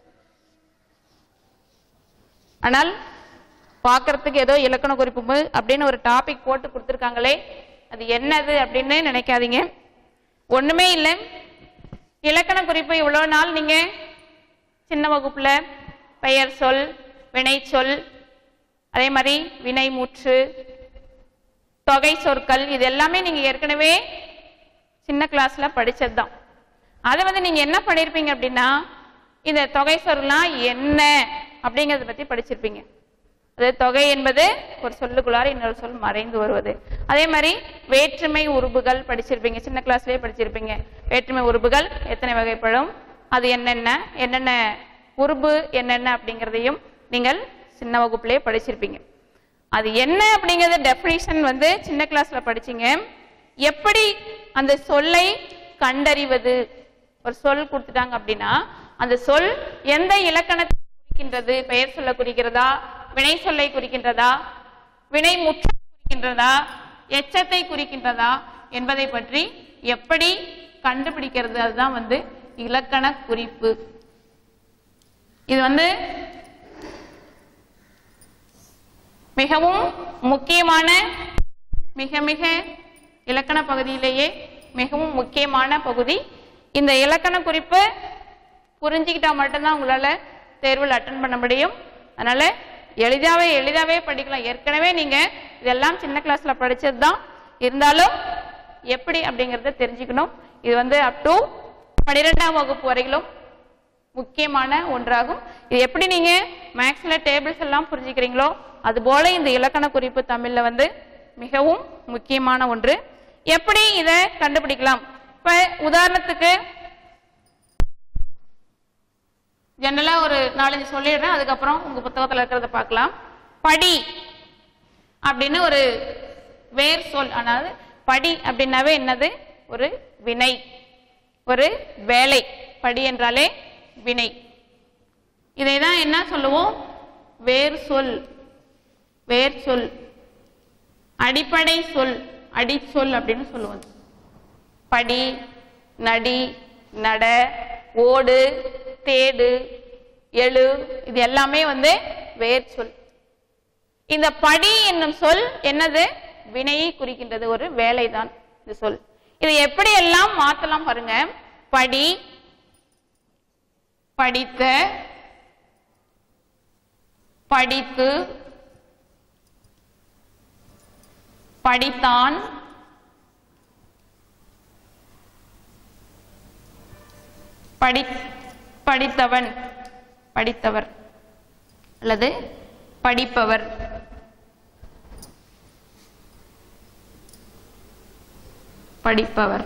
ஆனால் பார்க்கறதுக்கு ஏதோ இலக்கண குறிப்பு மு- அப்படின்னு ஒரு டாபிக் போட்டு கொடுத்துருக்காங்களே அது என்னது அப்படின்னு நினைக்காதீங்க ஒண்ணுமே இல்லை இலக்கண குறிப்பு இவ்வளோ நாள் நீங்க சின்ன வகுப்புல பெயர் சொல் வினை சொல் அதே மாதிரி வினை முற்று தொகை சொற்கள் இது எல்லாமே நீங்க ஏற்கனவே சின்ன கிளாஸ்ல படிச்சதுதான் அதை வந்து நீங்க என்ன பண்ணிருப்பீங்க அப்படின்னா இந்த தொகை சொற்லாம் என்ன அப்படிங்கறத பத்தி படிச்சிருப்பீங்க அது தொகை என்பது ஒரு சொல்லுக்குள்ளார இன்னொரு சொல் மறைந்து வருவது அதே மாதிரி வேற்றுமை உருபுகள் படிச்சிருப்பீங்க சின்ன கிளாஸ்லயே படிச்சிருப்பீங்க வேற்றுமை உருபுகள் எத்தனை வகைப்படும் அது என்னென்ன என்னென்ன உருபு என்னென்ன அப்படிங்கிறதையும் நீங்கள் சின்ன வகுப்புலயே படிச்சிருப்பீங்க அது என்ன அப்படிங்கறது டெஃபினிஷன் வந்து சின்ன கிளாஸ்ல படிச்சீங்க எப்படி அந்த சொல்லை கண்டறிவது ஒரு சொல் கொடுத்துட்டாங்க அப்படின்னா அந்த சொல் எந்த இலக்கணத்தை குறிக்கின்றது பெயர் சொல்ல குறிக்கிறதா வினை சொல்லை குறிக்கின்றதா வினை முற்று குறிக்கின்றதா எச்சத்தை குறிக்கின்றதா என்பதை பற்றி எப்படி கண்டுபிடிக்கிறது அதுதான் வந்து இலக்கண குறிப்பு இது வந்து மிகவும் முக்கியமான மிக மிக இலக்கண பகுதியிலேயே மிகவும் முக்கியமான பகுதி இந்த இலக்கண குறிப்பு புரிஞ்சுக்கிட்டா மட்டும்தான் உங்களால தேர்வில் அட்டன் பண்ண முடியும் அதனால எளிதாவே எளிதாவே படிக்கலாம் ஏற்கனவே நீங்க இதெல்லாம் சின்ன கிளாஸ்ல படிச்சது தான் இருந்தாலும் எப்படி அப்படிங்கறத தெரிஞ்சுக்கணும் இது வந்து அப் டு பன்னிரெண்டாம் வகுப்பு வரையிலும் முக்கியமான ஒன்றாகும் இது எப்படி நீங்க மேக்ஸ்ல டேபிள்ஸ் எல்லாம் புரிஞ்சுக்கிறீங்களோ அதுபோல இந்த இலக்கண குறிப்பு தமிழ்ல வந்து மிகவும் முக்கியமான ஒன்று எப்படி இதை கண்டுபிடிக்கலாம் இப்ப உதாரணத்துக்கு ஜெனரலா ஒரு நாலஞ்சு சொல்லிடுறேன் அதுக்கப்புறம் உங்க புத்தகத்துல இருக்கிறத பார்க்கலாம் படி அப்படின்னு ஒரு வேர் சொல் அதாவது படி அப்படின்னாவே என்னது ஒரு வினை ஒரு வேலை படி என்றாலே வினை இதை தான் என்ன சொல்லுவோம் வேர் சொல் வேர் சொல் அடிப்படை சொல் அடிச்சொல் அப்படின்னு சொல்லுவோம் படி நடி நட ஓடு தேடு எழு இது எல்லாமே வந்து வேர் சொல் இந்த படி என்னும் சொல் என்னது வினையை குறிக்கின்றது ஒரு வேலைதான் இந்த சொல் இதை எப்படி எல்லாம் மாத்தலாம் பாருங்க படி படித்த படித்து படித்தான் படி படித்தவன் படித்தவர் அல்லது படிப்பவர் படிப்பவர்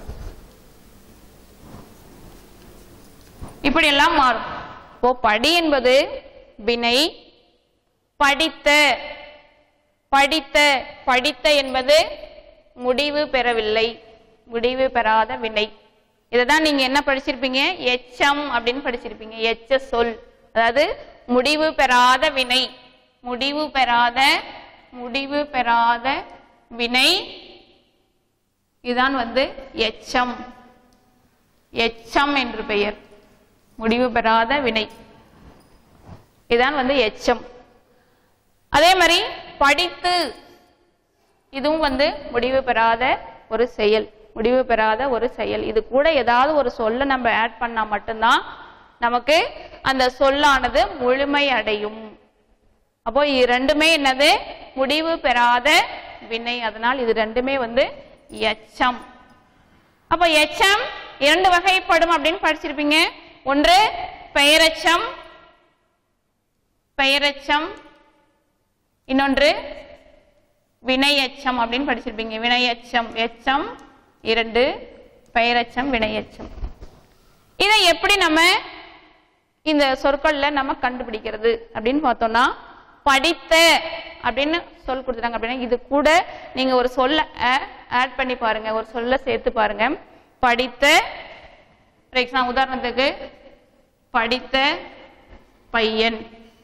இப்படி எல்லாம் மாறும் இப்போ படி என்பது வினை படித்த படித்த படித்த என்பது முடிவு பெறவில்லை முடிவு பெறாத வினை இதைதான் நீங்க என்ன படிச்சிருப்பீங்க எச்சம் அப்படின்னு படிச்சிருப்பீங்க எச்ச சொல் அதாவது முடிவு பெறாத வினை முடிவு பெறாத முடிவு பெறாத வினை இதுதான் வந்து எச்சம் எச்சம் என்று பெயர் முடிவு பெறாத வினை இதுதான் வந்து எச்சம் அதே மாதிரி படித்து இதுவும் வந்து முடிவு பெறாத ஒரு செயல் முடிவு பெறாத ஒரு செயல் இது கூட ஏதாவது ஒரு சொல்ல நம்ம ஆட் பண்ணா மட்டும்தான் நமக்கு அந்த சொல்லானது முழுமை அடையும் அப்போ இது ரெண்டுமே என்னது முடிவு பெறாத வினை அதனால் இது ரெண்டுமே வந்து எச்சம் அப்போ எச்சம் இரண்டு வகைப்படும் அப்படின்னு படிச்சிருப்பீங்க ஒன்று பெயரெச்சம் பெயரெச்சம் இன்னொன்று வினையச்சம் அப்படின்னு படிச்சிருப்பீங்க வினையச்சம் எச்சம் இரண்டு பெயரெச்சம் வினையச்சம் இதை எப்படி நம்ம இந்த சொற்கள்ல நம்ம கண்டுபிடிக்கிறது அப்படின்னு பார்த்தோம்னா படித்த அப்படின்னு சொல் கொடுத்துட்டாங்க அப்படின்னா இது கூட நீங்க ஒரு சொல்ல ஆட் பண்ணி பாருங்க ஒரு சொல்ல சேர்த்து பாருங்க படித்த ஃபார் எக்ஸாம்பிள் உதாரணத்துக்கு படித்த பையன்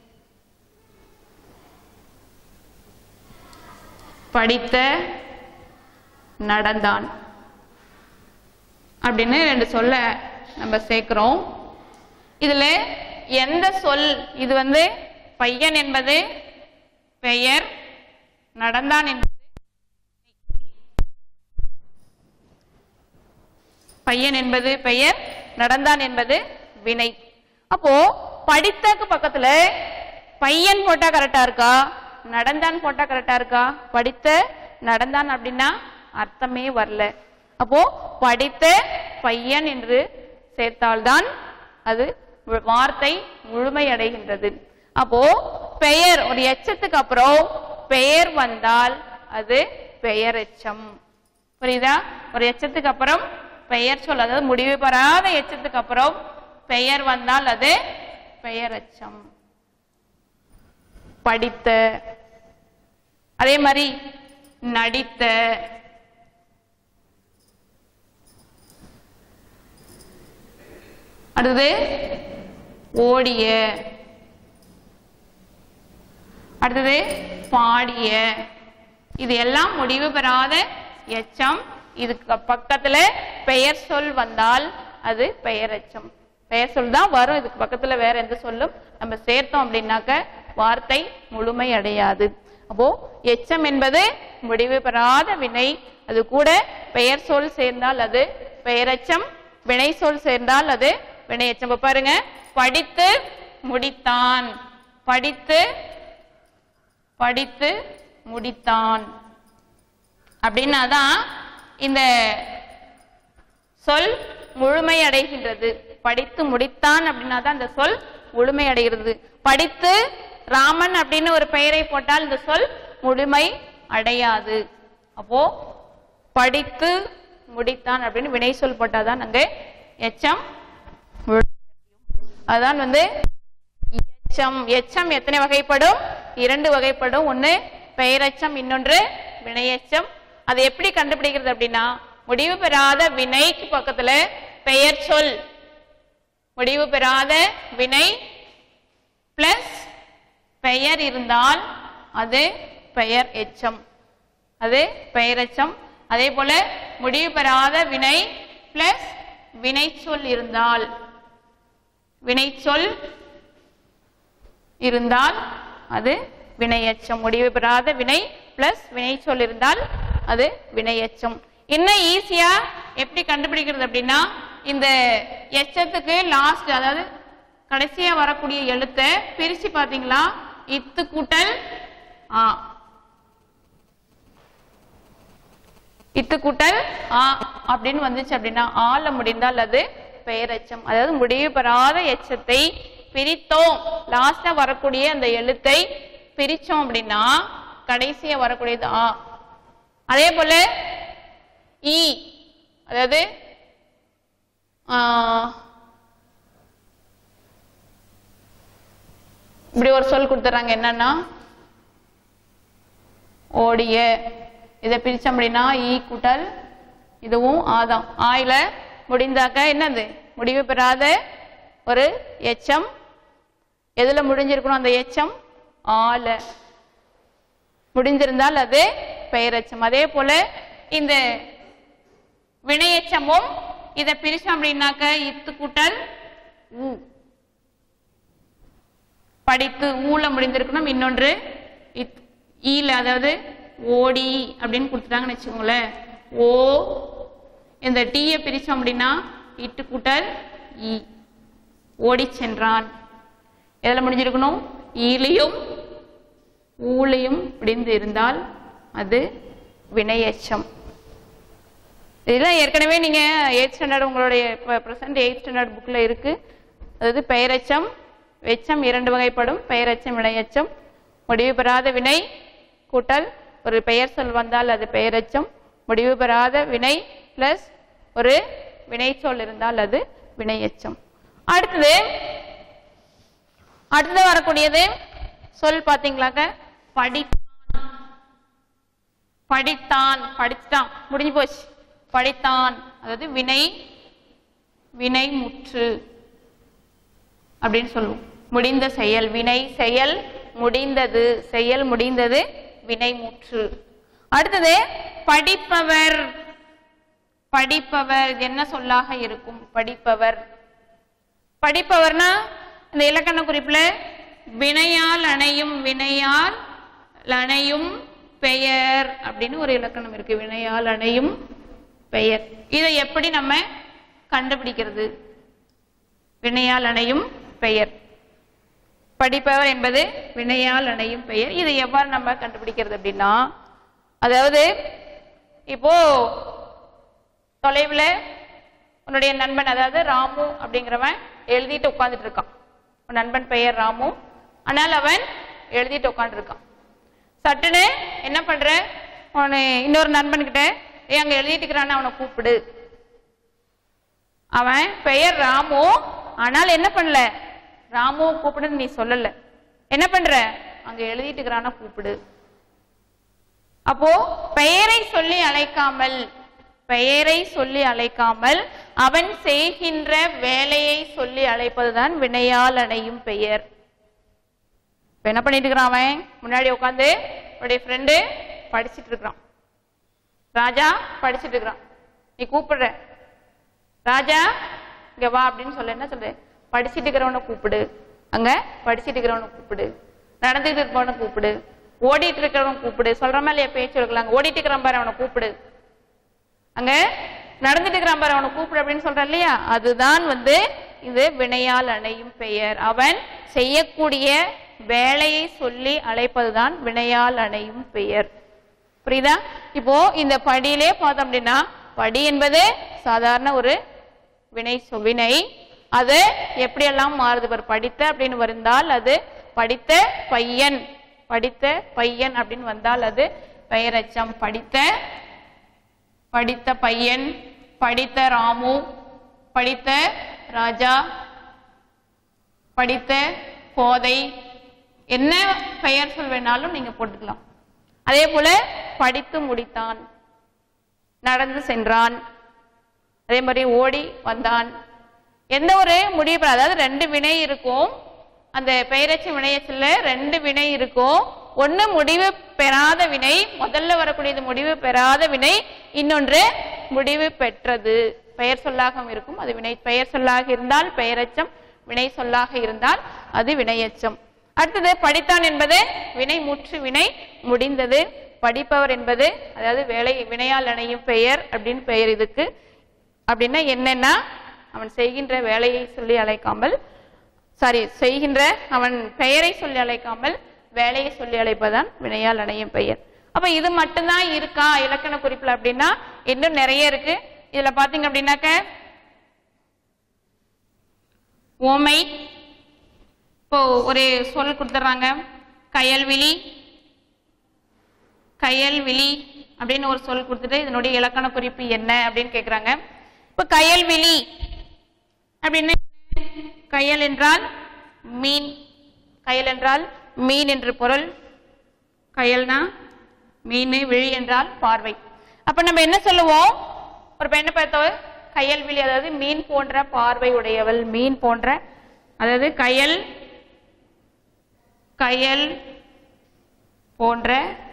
படித்த நடந்தான் அப்படின்னு ரெண்டு சொல்ல நம்ம சேர்க்கிறோம் இதுல எந்த சொல் இது வந்து பையன் என்பது பெயர் நடந்தான் என்பது பையன் என்பது பெயர் நடந்தான் என்பது வினை அப்போ படித்தக்கு பக்கத்துல பையன் போட்டா கரெக்டா இருக்கா நடந்தான் போட்டா கரெக்டா இருக்கா படித்த நடந்தான் அப்படின்னா அர்த்தமே வரல அப்போ படித்த பையன் என்று சேர்த்தால்தான் அது மு- வார்த்தை முழுமை அடைகின்றது அப்போ பெயர் ஒரு எச்சத்துக்கு அப்புறம் பெயர் வந்தால் அது பெயரெச்சம் புரியுதா ஒரு எச்சத்துக்கு அப்புறம் பெயர் சொல் அதாவது முடிவு பெறாத எச்சத்துக்கு அப்புறம் பெயர் வந்தால் அது பெயரெச்சம் படித்த அதே மாதிரி நடித்த அடுத்தது ஓடிய அடுத்தது பாடிய இது எல்லாம் முடிவு பெறாத எச்சம் இதுக்கு பக்கத்துல பெயர் சொல் வந்தால் அது பெயரெச்சம் பெயர் சொல் தான் வரும் இதுக்கு பக்கத்துல வேற எந்த சொல்லும் நம்ம சேர்த்தோம் அப்படின்னாக்க வார்த்தை முழுமை அடையாது அப்போ எச்சம் என்பது முடிவு பெறாத வினை அது கூட பெயர் சொல் சேர்ந்தால் அது பெயரெச்சம் வினை சொல் சேர்ந்தால் அது வினையெச்சம் இப்ப பாருங்க படித்து முடித்தான் படித்து படித்து முடித்தான் அப்படின்னா தான் இந்த சொல் முழுமை அடைகின்றது படித்து முடித்தான் அப்படின்னா தான் அந்த சொல் முழுமை அடைகிறது படித்து ராமன் அப்படின்னு ஒரு பெயரை போட்டால் இந்த சொல் முழுமை அடையாது அப்போ படித்து முடித்தான் அப்படின்னு வினை சொல் போட்டாதான் அங்கே எச்சம் முழு- அதான் வந்து எச்சம் எச்சம் எத்தனை வகைப்படும் இரண்டு வகைப்படும் ஒண்ணு பெயரெச்சம் இன்னொன்று வினையெச்சம் அது எப்படி கண்டுபிடிக்கிறது அப்படின்னா முடிவு பெறாத வினைக்கு பக்கத்துல பெயர் சொல் முடிவு பெறாத வினை பிளஸ் பெயர் இருந்தால் அது பெயர் எச்சம் அது பெயரெச்சம் அதே போல முடிவு பெறாத வினை பிளஸ் வினைச்சொல் இருந்தால் வினைச்சொல் இருந்தால் அது வினையச்சம் முடிவு பெறாத வினை பிளஸ் வினைச்சொல் இருந்தால் அது வினையச்சம் இன்னும் ஈஸியா எப்படி கண்டுபிடிக்கிறது அப்படின்னா இந்த எச்சத்துக்கு லாஸ்ட் அதாவது கடைசியா வரக்கூடிய எழுத்தை பிரிச்சு பாத்தீங்களா இத்து கூட்டல் ஆ இத்து கூட்டல் ஆ அப்படின்னு வந்துச்சு அப்படின்னா ஆல முடிந்தால் அது பெயரெச்சம் அதாவது முடிவு பெறாத எச்சத்தை பிரித்தோம் லாஸ்டா வரக்கூடிய அந்த எழுத்தை பிரிச்சோம் அப்படின்னா கடைசியா வரக்கூடியது ஆ அதே போல ஈ அதாவது ஆ, இப்படி ஒரு சொல் கொடுத்துறாங்க என்னன்னா ஓடிய இதை பிரிச்சோம் அப்படின்னா ஈ கூட்டல் இதுவும் ஆதாம் ஆயில முடிந்தாக்க என்னது முடிவு பெறாத ஒரு எச்சம் எதுல முடிஞ்சிருக்கணும் அந்த எச்சம் ஆல முடிந்திருந்தால் அது பெயரெச்சம் அதே போல இந்த வினையெச்சமும் இதை பிரிச்சோம் அப்படின்னாக்க இத்து கூட்டல் ஊ படித்து ஊல முடிந்திருக்கணும் இன்னொன்று இத் ஈல அதாவது ஓடி அப்படின்னு கொடுத்துட்டாங்கன்னு வச்சுக்கோங்களேன் ஓ இந்த டீயை பிரிச்சோம் அப்படின்னா இட்டு கூட்டல் ஈ ஓடி சென்றான் எதில் முடிஞ்சிருக்கணும் ஈலையும் ஊலையும் முடிந்து இருந்தால் அது வினையச்சம் இதெல்லாம் ஏற்கனவே நீங்க எயிட் ஸ்டாண்டர்ட் உங்களுடைய ப்ரெசன்ட் எயிட் ஸ்டாண்டர்ட் புக்ல இருக்கு அதாவது பெயரெச்சம் வெச்சம் இரண்டு வகைப்படும் பெயரெச்சம் வினையச்சம் முடிவு பெறாத வினை கூட்டல் ஒரு பெயர் சொல் வந்தால் அது பெயரெச்சம் முடிவு பெறாத வினை பிளஸ் ஒரு வினைச்சொல் இருந்தால் அது வினையச்சம் அடுத்தது அடுத்தது வரக்கூடியது சொல் பாத்தீங்களாக்க படித்தான் படித்தான் படித்தான் முடிஞ்சு போச்சு படித்தான் அதாவது வினை வினை முற்று அப்படின்னு சொல்லுவோம் முடிந்த செயல் வினை செயல் முடிந்தது செயல் முடிந்தது வினை முற்று அடுத்தது படிப்பவர் படிப்பவர் இது என்ன சொல்லாக இருக்கும் படிப்பவர் படிப்பவர்னா இந்த இலக்கண குறிப்புல வினையால் அணையும் வினையால் அணையும் பெயர் அப்படின்னு ஒரு இலக்கணம் இருக்கு வினையால் அணையும் பெயர் இதை எப்படி நம்ம கண்டுபிடிக்கிறது வினையால் அணையும் பெயர் படிப்பவர் என்பது வினையால் அணையும் பெயர் இதை எவ்வாறு நம்ம கண்டுபிடிக்கிறது அப்படின்னா அதாவது இப்போ தொலைவில் உன்னுடைய நண்பன் அதாவது ராமு அப்படிங்கிறவன் எழுதிட்டு உட்கார்ந்துட்டு இருக்கான் உன் நண்பன் பெயர் ராமு ஆனால் அவன் எழுதிட்டு உட்காந்துருக்கான் சட்டுன்னு என்ன பண்ற உன்னை இன்னொரு நண்பன்கிட்ட ஏய் அங்க எழுதிட்டு இருக்கிறான்னு அவனை கூப்பிடு அவன் பெயர் ராமு ஆனால் என்ன பண்ணல ராமு கூப்பிடுன்னு நீ சொல்லல என்ன பண்ற அங்க எழுதிட்டு இருக்கிறான கூப்பிடு அப்போ பெயரை சொல்லி அழைக்காமல் பெயரை சொல்லி அழைக்காமல் அவன் செய்கின்ற வேலையை சொல்லி அழைப்பதுதான் வினையால் அணையும் பெயர் இப்ப என்ன பண்ணிட்டு இருக்கிறான் அவன் முன்னாடி உட்காந்து அவருடைய ஃப்ரெண்டு படிச்சிட்டு இருக்கிறான் ராஜா படிச்சிட்டு இருக்கிறான் நீ கூப்பிடுற ராஜா இங்க வா அப்படின்னு சொல்ல என்ன சொல்ற படிச்சிட்டு இருக்கிறவனை கூப்பிடு அங்க படிச்சிட்டு இருக்கிறவனை கூப்பிடு நடந்துட்டு இருக்கிறவனை கூப்பிடு ஓடிட்டு இருக்கிறவனை கூப்பிடு சொல்ற மாதிரி பேச்சு இருக்கலாம் ஓடிட்டு இருக்கிறவன் பாரு அவனை கூப்பிடு அங்க நடந்துட்டு இருக்கிறான் பாரு அவனை கூப்பிடு அப்படின்னு சொல்றான் இல்லையா அதுதான் வந்து இது வினையால் அணையும் பெயர் அவன் செய்யக்கூடிய வேலையை சொல்லி அழைப்பதுதான் வினையால் அணையும் பெயர் புரியுதா இப்போ இந்த படியிலே பார்த்தோம் அப்படின்னா படி என்பது சாதாரண ஒரு வினை சொ- வினை அது எப்படியெல்லாம் மாறுது பாரு படித்த அப்படின்னு வந்தால் அது படித்த பையன் படித்த பையன் அப்படின்னு வந்தால் அது பெயரச்சம் படித்த படித்த பையன் படித்த ராமு படித்த ராஜா படித்த கோதை என்ன பெயர் சொல் வேணாலும் நீங்க போட்டுக்கலாம் அதே போல படித்து முடித்தான் நடந்து சென்றான் அதே மாதிரி ஓடி வந்தான் எந்த ஒரு முடிவு பெற- அதாவது ரெண்டு வினை இருக்கும் அந்த பெயரச்சு வினையச்சில் ரெண்டு வினை இருக்கும் ஒண்ணு முடிவு பெறாத வினை முதல்ல வரக்கூடியது முடிவு பெறாத வினை இன்னொன்று முடிவு பெற்றது பெயர் சொல்லாக இருக்கும் அது வினை பெயர் சொல்லாக இருந்தால் பெயரச்சம் வினை சொல்லாக இருந்தால் அது வினையச்சம் அடுத்தது படித்தான் என்பது வினை முற்று வினை முடிந்தது படிப்பவர் என்பது அதாவது வேலை வினையால் அணையும் பெயர் அப்படின்னு பெயர் இதுக்கு அப்படின்னா என்னன்னா அவன் செய்கின்ற வேலையை சொல்லி அழைக்காமல் சாரி செய்கின்ற அவன் பெயரை சொல்லி அழைக்காமல் வேலையை சொல்லி அழைப்பதான் வினையால் அணையும் பெயர் அப்ப இது மட்டும்தான் இருக்கா இலக்கண குறிப்புல அப்படின்னா இன்னும் நிறைய இருக்கு இதுல பாத்தீங்க அப்படின்னாக்க ஓமை இப்போ ஒரு சொல் கொடுத்துட்றாங்க கயல்விழி கயல்விழி அப்படின்னு ஒரு சொல் கொடுத்துட்டு இதனுடைய இலக்கண குறிப்பு என்ன அப்படின்னு கேக்குறாங்க இப்ப கயல்விழி அப்படின்னு கயல் என்றால் மீன் கயல் என்றால் மீன் என்று பொருள் கயல்னா மீன் விழி என்றால் பார்வை அப்ப நம்ம என்ன சொல்லுவோம் ஒரு பெண்ணை பார்த்தோம் கயல் விழி அதாவது மீன் போன்ற பார்வை உடையவள் மீன் போன்ற அதாவது கயல் கயல் போன்ற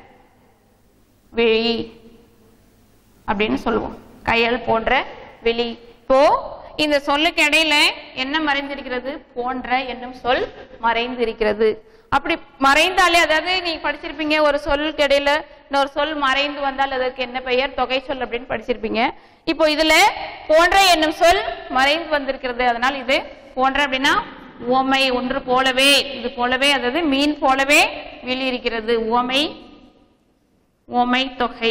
விழி அப்படின்னு சொல்லுவோம் கயல் போன்ற விழி இப்போ இந்த சொல்லுக்கு இடையில என்ன மறைந்திருக்கிறது போன்ற என்னும் சொல் மறைந்திருக்கிறது அப்படி மறைந்தாலே அதாவது நீங்க படிச்சிருப்பீங்க ஒரு சொல்லுக்கு இடையில இன்னொரு சொல் மறைந்து வந்தால் அதற்கு என்ன பெயர் தொகை சொல் அப்படின்னு படிச்சிருப்பீங்க இப்போ இதுல போன்ற என்னும் சொல் மறைந்து வந்திருக்கிறது அதனால் இது போன்ற அப்படின்னா உவமை ஒன்று போலவே இது போலவே அதாவது மீன் போலவே விழி இருக்கிறது உவமை உவமை தொகை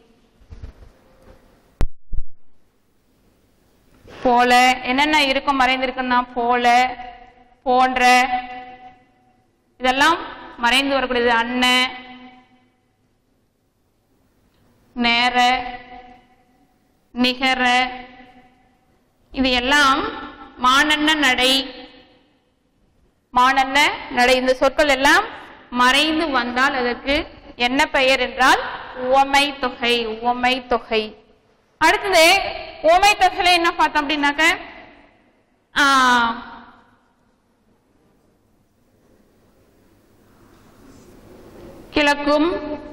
போல என்னென்ன இருக்கும் மறைந்திருக்குன்னா போல போன்ற இதெல்லாம் மறைந்து வரக்கூடியது அன்ன நேர நிகர இது எல்லாம் மானன்ன நடை மானன்ன நடை இந்த சொற்கள் எல்லாம் மறைந்து வந்தால் அதற்கு என்ன பெயர் என்றால் உவமை தொகை உவமை தொகை அடுத்தது உவமை தொகையில என்ன பார்த்தோம் அப்படின்னாக்க ஆ, கிழக்கும்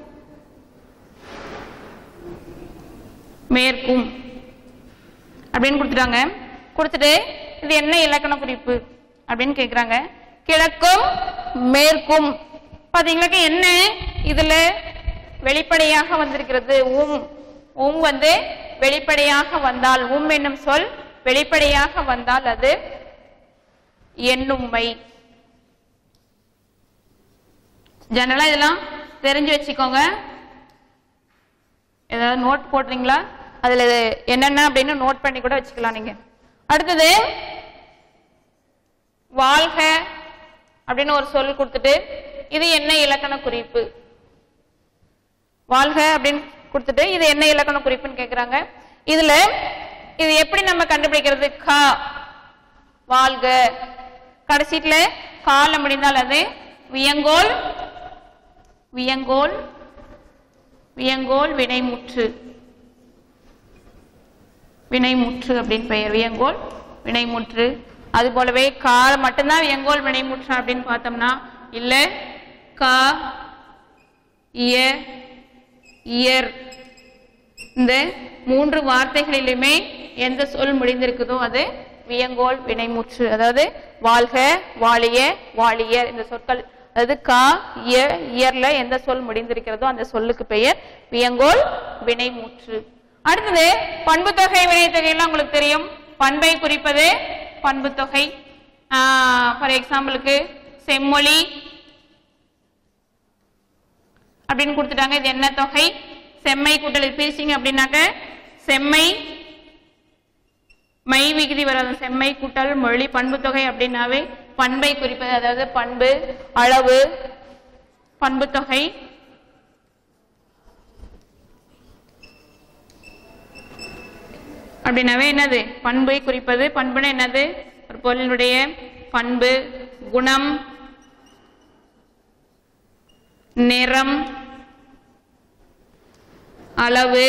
மேற்கும் அப்படின்னு கொடுத்துட்டாங்க கொடுத்துட்டு இது என்ன இலக்கண குறிப்பு அப்படின்னு கேக்குறாங்க கிழக்கும் மேற்கும் பாத்தீங்களாக்க என்ன இதுல வெளிப்படையாக வந்திருக்கிறது உம் உம் வந்து வெளிப்படையாக வந்தால் உம் என்னும் சொல் வெளிப்படையாக வந்தால் அது எண்ணும்மை ஜெனரலா இதெல்லாம் தெரிஞ்சு வச்சுக்கோங்க ஏதாவது நோட் போடுறீங்களா அதுல இது என்னென்ன அப்படின்னு நோட் பண்ணி கூட வச்சுக்கலாம் நீங்க அடுத்தது வாழ்க அப்படின்னு ஒரு சொல் கொடுத்துட்டு இது என்ன இலக்கண குறிப்பு வாழ்க அப்படின்னு கொடுத்துட்டு இது என்ன இலக்கண குறிப்புன்னு கேக்குறாங்க இதுல இது எப்படி நம்ம கண்டுபிடிக்கிறது கா வாழ்க கடைசீட்ல கால முடிந்தால் அது வியங்கோல் வியங்கோல் வியங்கோல் வினைமுற்று வினைமுற்று அப்படின்னு பெயர் வியங்கோல் வினைமுற்று அது போலவே கா மட்டும்தான் வியங்கோல் வினைமுற்று அப்படின்னு பார்த்தோம்னா இல்ல கா இய இயர் இந்த மூன்று வார்த்தைகளிலுமே எந்த சொல் முடிந்திருக்குதோ அது வியங்கோல் வினைமுற்று அதாவது வாழ்க வாழிய வாழியர் இந்த சொற்கள் அதாவது கா இய இயர்ல எந்த சொல் முடிந்திருக்கிறதோ அந்த சொல்லுக்கு பெயர் வியங்கோல் வினைமுற்று அடுத்தது பண்பு தொகை வினைத்தொகை எல்லாம் உங்களுக்கு தெரியும் பண்பை குறிப்பது பண்பு தொகை ஃபார் எக்ஸாம்பிளுக்கு செம்மொழி அப்படின்னு கொடுத்துட்டாங்க இது என்ன தொகை செம்மை கூட்டல் இது பிரிச்சிங்க அப்படின்னாக்க செம்மை மை விகுதி வராது செம்மை கூட்டல் மொழி பண்பு தொகை அப்படின்னாவே பண்பை குறிப்பது அதாவது பண்பு அளவு பண்பு தொகை அப்படின்னாவே என்னது பண்பை குறிப்பது பண்புனா என்னது ஒரு பொருளினுடைய பண்பு குணம் நிறம் அளவு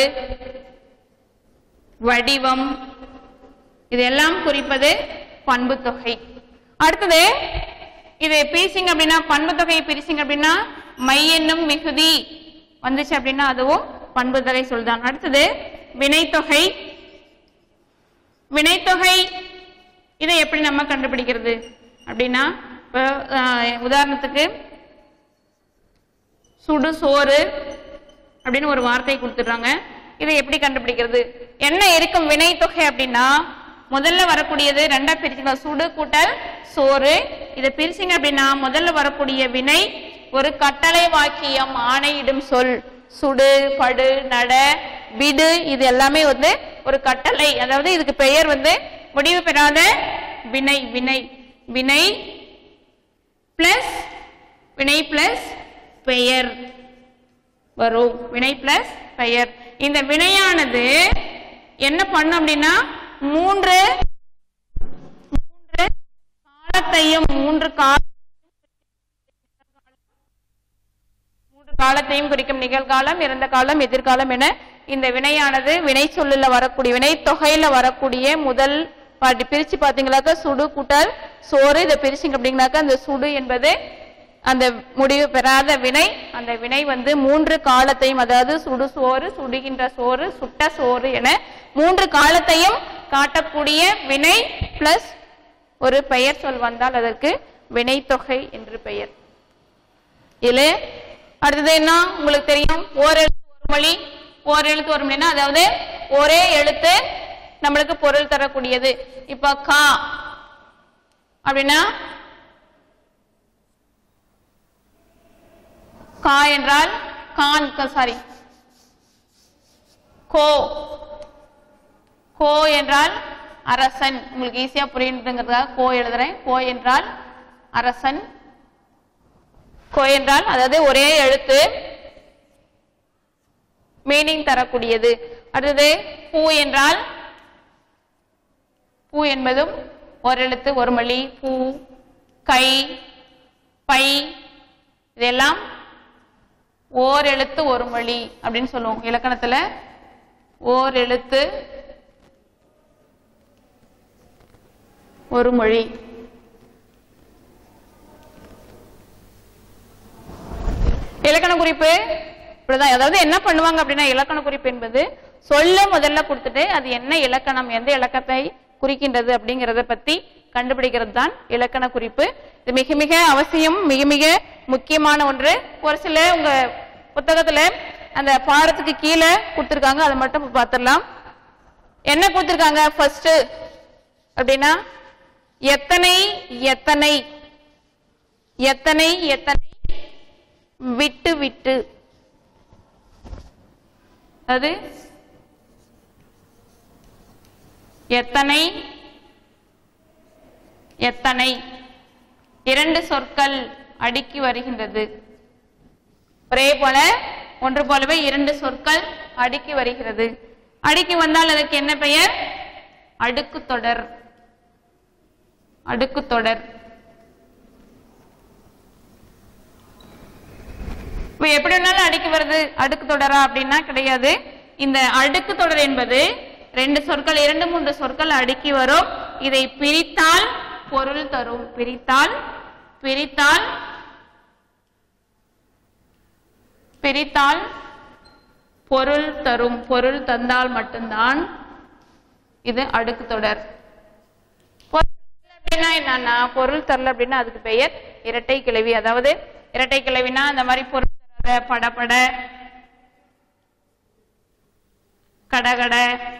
வடிவம் இதெல்லாம் குறிப்பது பண்பு தொகை அடுத்தது இது பிரிசிங் அப்படின்னா பண்பு தொகையை பிரிசிங் அப்படின்னா மை என்னும் மிகுதி வந்துச்சு அப்படின்னா அதுவும் பண்பு தொகை சொல்தான் அடுத்தது வினைத்தொகை வினைத்தொகை இதை எப்படி நம்ம கண்டுபிடிக்கிறது அப்படின்னா இப்போ ஆஹ், உதாரணத்துக்கு சுடு சோறு அப்படின்னு ஒரு வார்த்தை கொடுத்துடுறாங்க இதை எப்படி கண்டுபிடிக்கிறது என்ன இருக்கும் வினைத்தொகை அப்படின்னா முதல்ல வரக்கூடியது ரெண்டா பிரிச்சுக்கலாம் சுடு கூட்டல் சோறு இதை பிரிச்சிங்க அப்படின்னா முதல்ல வரக்கூடிய வினை ஒரு கட்டளை வாக்கியம் ஆணையிடும் சொல் சுடு படு நட விடு இது எல்லாமே வந்து ஒரு கட்டளை அதாவது இதுக்கு பெயர் வந்து முடிவு பெறாத வினை வினை வினை பிளஸ் வினை பிளஸ் பெயர் வரும் வினை பிளஸ் பெயர் இந்த வினையானது என்ன பண்ணும் அப்படின்னா மூன்று மூன்று காலத்தையும் மூன்று கால மூன்று காலத்தையும் குறிக்கும் நிகழ்காலம் இறந்த காலம் எதிர்காலம் என இந்த வினையானது வினை சொல்லுல வரக்கூடிய வினை தொகையில வரக்கூடிய முதல் பாட்டி பிரிச்சு பாத்தீங்களாக்கா சுடு கூட்டல் சோறு இதை பிரிச்சிங்க அப்படிங்கனாக்கா அந்த சுடு என்பது அந்த முடிவு பெறாத வினை அந்த வினை வந்து மூன்று காலத்தையும் அதாவது சுடு சோறு சுடுகின்ற சோறு சுட்ட சோறு என மூன்று காலத்தையும் காட்டக்கூடிய வினை பிளஸ் ஒரு பெயர் சொல் வந்தால் அதற்கு வினைத்தொகை என்று பெயர் இதுல அடுத்தது என்ன உங்களுக்கு தெரியும் ஓர் எழுத்து ஒரு மொழி ஓர் எழுத்து ஒரு மொழினா அதாவது ஒரே எழுத்து நம்மளுக்கு பொருள் தரக்கூடியது இப்ப கா அப்படின்னா கா என்றால் கான் சாரி கோ கோ என்றால் அரசன் உங்களுக்கு ஈஸியா புரியுதுங்கிறதுக்காக கோ எழுதுறேன் கோ என்றால் அரசன் கோ என்றால் அதாவது ஒரே எழுத்து மீனிங் தரக்கூடியது அடுத்தது பூ என்றால் பூ என்பதும் ஒரு எழுத்து ஒரு மொழி பூ கை பை இதெல்லாம் ஓர் எழுத்து ஒரு மொழி அப்படின்னு சொல்லுவோம் இலக்கணத்துல ஓர் எழுத்து ஒரு மொழி இலக்கண குறிப்பு இப்படிதான் அதாவது என்ன பண்ணுவாங்க அப்படின்னா இலக்கண குறிப்பு என்பது சொல்ல முதல்ல கொடுத்துட்டு அது என்ன இலக்கணம் எந்த இலக்கத்தை குறிக்கின்றது அப்படிங்கறத பத்தி கண்டுபிடிக்கிறது தான் இலக்கண குறிப்பு இது மிக மிக அவசியம் மிக மிக முக்கியமான ஒன்று ஒரு சில உங்க புத்தகத்துல அந்த பாடத்துக்கு கீழே கொடுத்துருக்காங்க அதை மட்டும் பார்த்துடலாம் என்ன கொடுத்துருக்காங்க ஃபர்ஸ்ட் அப்படின்னா எத்தனை எத்தனை எத்தனை எத்தனை விட்டு விட்டு அது எத்தனை எத்தனை இரண்டு சொற்கள் அடுக்கி வருகின்றது ஒரே போல ஒன்று போலவே இரண்டு சொற்கள் அடுக்கி வருகிறது அடுக்கி வந்தால் அதற்கு என்ன பெயர் அடுக்கு தொடர் அடுக்கு தொடர் இப்ப எப்படி வேணாலும் அடுக்கி வருது அடுக்கு தொடரா அப்படின்னா கிடையாது இந்த அடுக்கு தொடர் என்பது ரெண்டு சொற்கள் இரண்டு மூன்று சொற்கள் அடுக்கி வரும் இதை பிரித்தால் பொருள் தரும் பிரித்தால் பிரித்தால் பிரித்தால் பொருள் தரும் பொருள் தந்தால் மட்டும்தான் இது அடுக்கு தொடர் பொருள் அப்படின்னா என்னன்னா பொருள் தரல அப்படின்னா அதுக்கு பெயர் இரட்டை கிளவி அதாவது இரட்டை கிளவினா அந்த மாதிரி பொருள் தராத படபட கடகட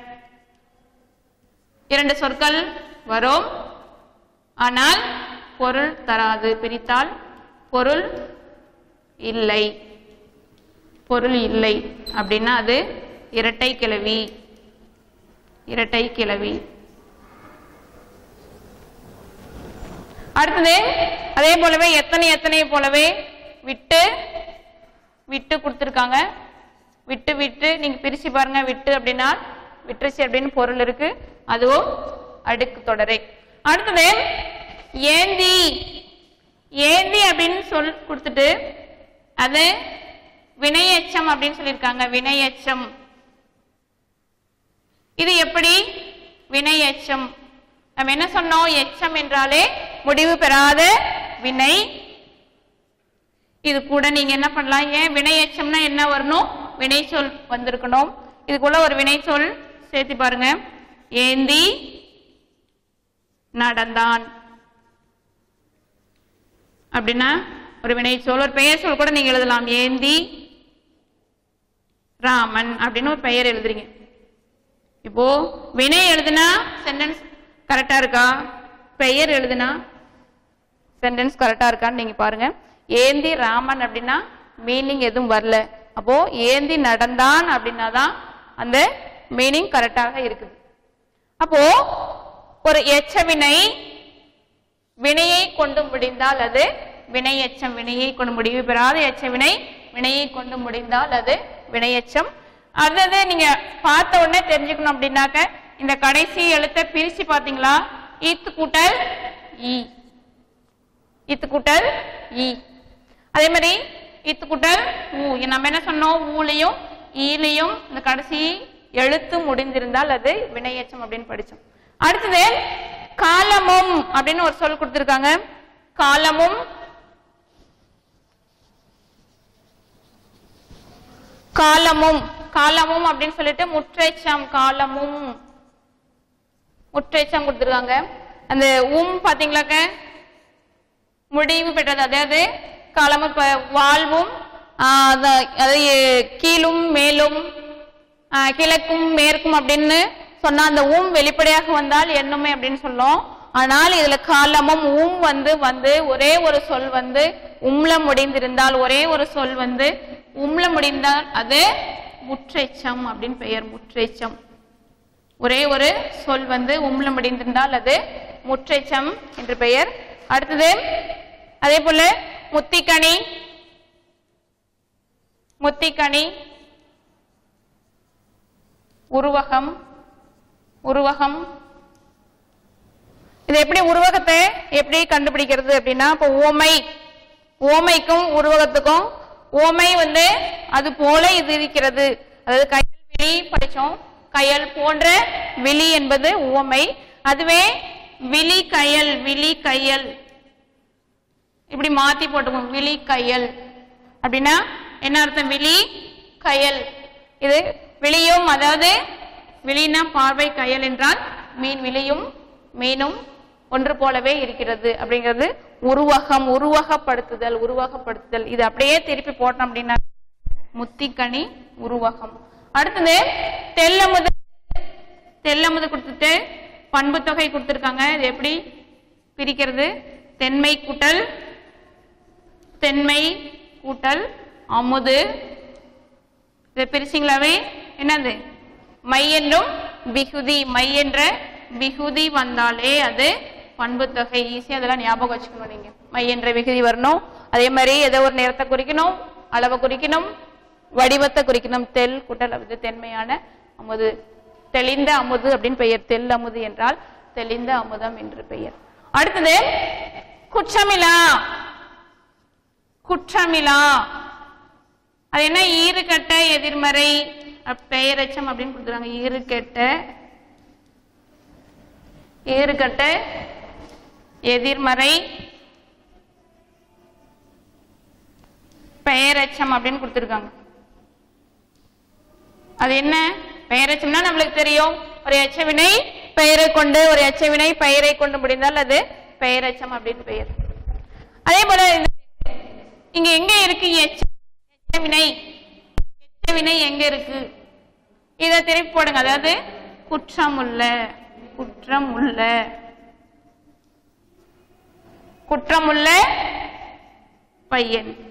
இரண்டு சொற்கள் வரும் ஆனால் பொருள் தராது பிரித்தால் பொருள் இல்லை பொருள் இல்லை அப்படின்னா அது இரட்டை கிளவி இரட்டை கிளவி அடுத்தது அதே போலவே எத்தனை எத்தனை போலவே விட்டு விட்டு கொடுத்துருக்காங்க விட்டு விட்டு நீங்க பிரிச்சு பாருங்க விட்டு அப்படின்னா விட்டுருச்சு அப்படின்னு பொருள் இருக்கு அதுவும் அடுக்கு தொடரை அடுத்தது ஏந்தி ஏந்தி அப்படின்னு சொல் கொடுத்துட்டு அது வினையெச்சம் அப்படின்னு சொல்லியிருக்காங்க வினையெச்சம் இது எப்படி வினையெச்சம் நம்ம என்ன சொன்னோம் எச்சம் என்றாலே முடிவு பெறாத வினை இது கூட நீங்க என்ன பண்ணலாம் ஏன் வினையெச்சம்னா என்ன வரணும் வினைச்சொல் வந்திருக்கணும் இதுக்குள்ள ஒரு வினைச்சொல் சேர்த்து பாருங்க ஏந்தி நடந்தான் அப்படின்னா ஒரு வினைச்சொல் ஒரு பெயர் சொல் கூட நீங்க எழுதலாம் ஏந்தி ராமன் அப்படின்னு ஒரு பெயர் எழுதுறீங்க இப்போ வினை எழுதுனா சென்டென்ஸ் கரெக்டா இருக்கா பெயர் எழுதுனா சென்டென்ஸ் கரெக்டா இருக்கான்னு நீங்க பாருங்க ஏந்தி ராமன் அப்படின்னா மீனிங் எதுவும் வரல அப்போ ஏந்தி நடந்தான் அப்படின்னா தான் அந்த மீனிங் கரெக்டாக இருக்குது அப்போ ஒரு எச்ச வினை வினையை கொண்டு முடிந்தால் அது வினையெச்சம் வினையை கொண்டு முடிவு பெறாத எச்ச வினை வினையை கொண்டு முடிந்தால் அது வினையெச்சம் அதாவது நீங்க பார்த்த உடனே தெரிஞ்சுக்கணும் அப்படின்னாக்க இந்த கடைசி எழுத்தை பிரிச்சு பாத்தீங்களா ஈத்து கூட்டல் ஈ இத்து கூட்டல் ஈ அதே மாதிரி இத்து கூட்டல் ஊ நம்ம என்ன சொன்னோம் ஊலையும் ஈலையும் இந்த கடைசி எழுத்து முடிந்திருந்தால் அது வினையெச்சம் அப்படின்னு படிச்சோம் அடுத்தது காலமும் அப்படின்னு ஒரு சொல் கொடுத்திருக்காங்க காலமும் காலமும் காலமும் அப்படின்னு சொல்லிட்டு முற்றெச்சம் காலமும் முற்றெச்சம் கொடுத்திருக்காங்க அந்த உம் பாத்தீங்களாக்க முடிவு பெற்றது அதாவது காலமும் இப்ப வாழ்வும் ஆஹ் அத- அது கீழும் மேலும் ஆஹ் கிழக்கும் மேற்கும் அப்படின்னு சொன்னா அந்த ஊம் வெளிப்படையாக வந்தால் என்னுமே அப்படின்னு சொல்லும் ஆனால் இதுல காலமும் ஊம் வந்து வந்து ஒரே ஒரு சொல் வந்து உம்ல முடிந்திருந்தால் ஒரே ஒரு சொல் வந்து உம்ல முடிந்தால் அது முற்றெச்சம் அப்படின்னு பெயர் முற்றெச்சம் ஒரே ஒரு சொல் வந்து உம்ல முடிந்திருந்தால் அது முற்றெச்சம் என்று பெயர் அடுத்தது அதே போல முத்திக்கனி முத்திக்கனி உருவகம் உருவகம் இது எப்படி உருவகத்தை எப்படி கண்டுபிடிக்கிறது அப்படின்னா இப்போ ஓமை ஓமைக்கும் உருவகத்துக்கும் ஓமை வந்து அது போல இது இருக்கிறது அதாவது கயல் விழி படிச்சோம் கயல் போன்ற விழி என்பது ஓமை அதுவே விழி கயல் விழி கயல் இப்படி மாத்தி போட்டுக்கோங்க விழி கயல் அப்படின்னா என்ன அர்த்தம் விழி கயல் இது விழியும் அதாவது விழினா பார்வை கயல் என்றால் மீன் விழியும் மீனும் ஒன்று போலவே இருக்கிறது அப்படிங்கிறது உருவகம் உருவகப்படுத்துதல் உருவகப்படுத்துதல் இது அப்படியே திருப்பி போட்டோம் அப்படின்னா முத்திக்கனி உருவகம் அடுத்தது தெல்லமுது தெல்லமுது கொடுத்துட்டு பண்பு தொகை கொடுத்துருக்காங்க இது எப்படி பிரிக்கிறது தென்மை கூட்டல் தென்மை கூட்டல் அமுது இதை பிரிச்சிங்களாவே என்னது மை என்றும் விகுதி மை என்ற விகுதி வந்தாலே அது பண்பு தொகை ஈஸியா அதெல்லாம் ஞாபகம் வச்சுக்கணும் நீங்க மை என்ற விகுதி வரணும் அதே மாதிரி ஏதோ ஒரு நேரத்தை குறிக்கணும் அளவை குறிக்கணும் வடிவத்தை குறிக்கணும் தெல் குட்டல் அது தென்மையான அமுது தெளிந்த அமுது அப்படின்னு பெயர் தெல் அமுது என்றால் தெளிந்த அமுதம் என்று பெயர் அடுத்தது குற்றமிலா குற்றமிலா அது என்ன ஈறுகட்ட எதிர்மறை அப் பெயரெச்சம் அப்படின்னு கொடுத்துறாங்க ஈறுகெட்ட ஈறுகட்ட எதிர்மறை பெயரெச்சம் அப்படின்னு கொடுத்துருக்காங்க அது என்ன பெயரெச்சம்னா நம்மளுக்கு தெரியும் ஒரு எச்சவினை பெயரை கொண்டு ஒரு எச்சவினை பெயரை கொண்டு முடிந்தால் அது பெயரெச்சம் அப்படின்னு பெயர் அதே போல இந்த- இங்க எங்க இருக்கு எச்ச- எச்சவினை எச்சவினை எங்க இருக்கு இத திருப்பி போடுங்க அதாவது குற்றம் உள்ள குற்றம் உள்ள குற்றமுள்ள பையன்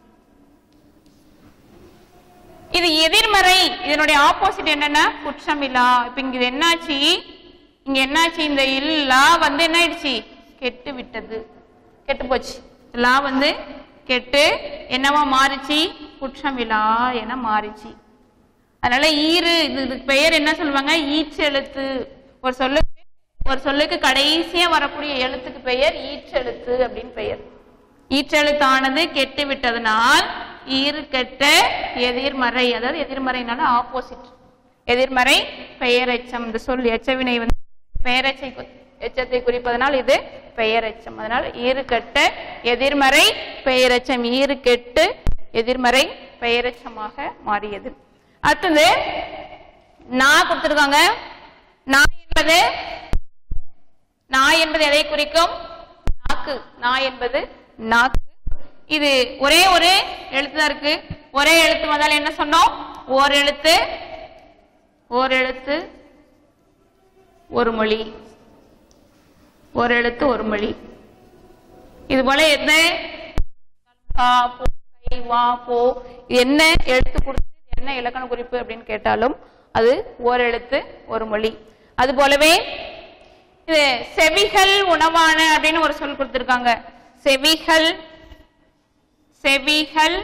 இது எதிர்மறை இதனுடைய ஆப்போசிட் என்னன்னா குற்றமில்லா இப்ப இங்க இது என்னாச்சு இங்க என்னாச்சு இந்த இல்லா வந்து என்ன ஆயிடுச்சு கெட்டு விட்டது கெட்டு போச்சு லா வந்து கெட்டு என்னவா மாறிச்சு குற்றமில்லா என மாறிச்சு அதனால ஈறு இது இதுக்கு பெயர் என்ன சொல்லுவாங்க ஈச்செழுத்து ஒரு சொல்லுக்கு ஒரு சொல்லுக்கு கடைசியா வரக்கூடிய எழுத்துக்கு பெயர் ஈற்றெழுத்து அப்படின்னு பெயர் ஈற்றெழுத்தானது கெட்டு விட்டதனால் ஈறு கெட்ட எதிர்மறை அதாவது எதிர்மறைனால ஆப்போசிட் எதிர்மறை பெயரெச்சம் இந்த சொல் எச்சவினை வந்து பெயரெச்சை கு- எச்சத்தை குறிப்பதனால் இது பெயரெச்சம் அதனால் ஈறு கெட்ட எதிர்மறை பெயரெச்சம் ஈறு கெட்டு எதிர்மறை பெயரெச்சமாக மாறியது அடுத்தது நா கொடுத்திருக்காங்க நா என்பது நா என்பது எதை குறிக்கும் நாக்கு நா என்பது நாக்கு இது ஒரே ஒரு எழுத்து தான் இருக்கு ஒரே எழுத்து வந்தால் என்ன சொன்னோம் ஓர் எழுத்து ஓர் எழுத்து ஒரு மொழி ஒரு எழுத்து ஒரு மொழி இது போல என்ன கா, போ, கை, வா போ இது என்ன எழுத்து கொடுத்து இது என்ன இலக்கண குறிப்பு அப்படின்னு கேட்டாலும் அது ஓர் எழுத்து ஒரு மொழி அது போலவே இது செவிகள் உணவான அப்படின்னு ஒரு சொல் கொடுத்திருக்காங்க செவிகள் செவிகள்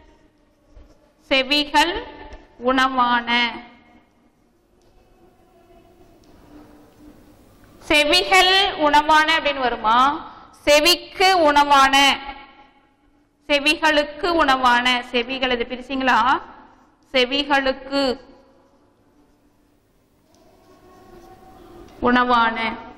செவிகள் உணவான செவிகள் உணவான அப்படின்னு வருமா செவிக்கு உணவான செவிகளுக்கு உணவான செவிகள் இது பிரிச்சிங்களா செவிகளுக்கு உணவான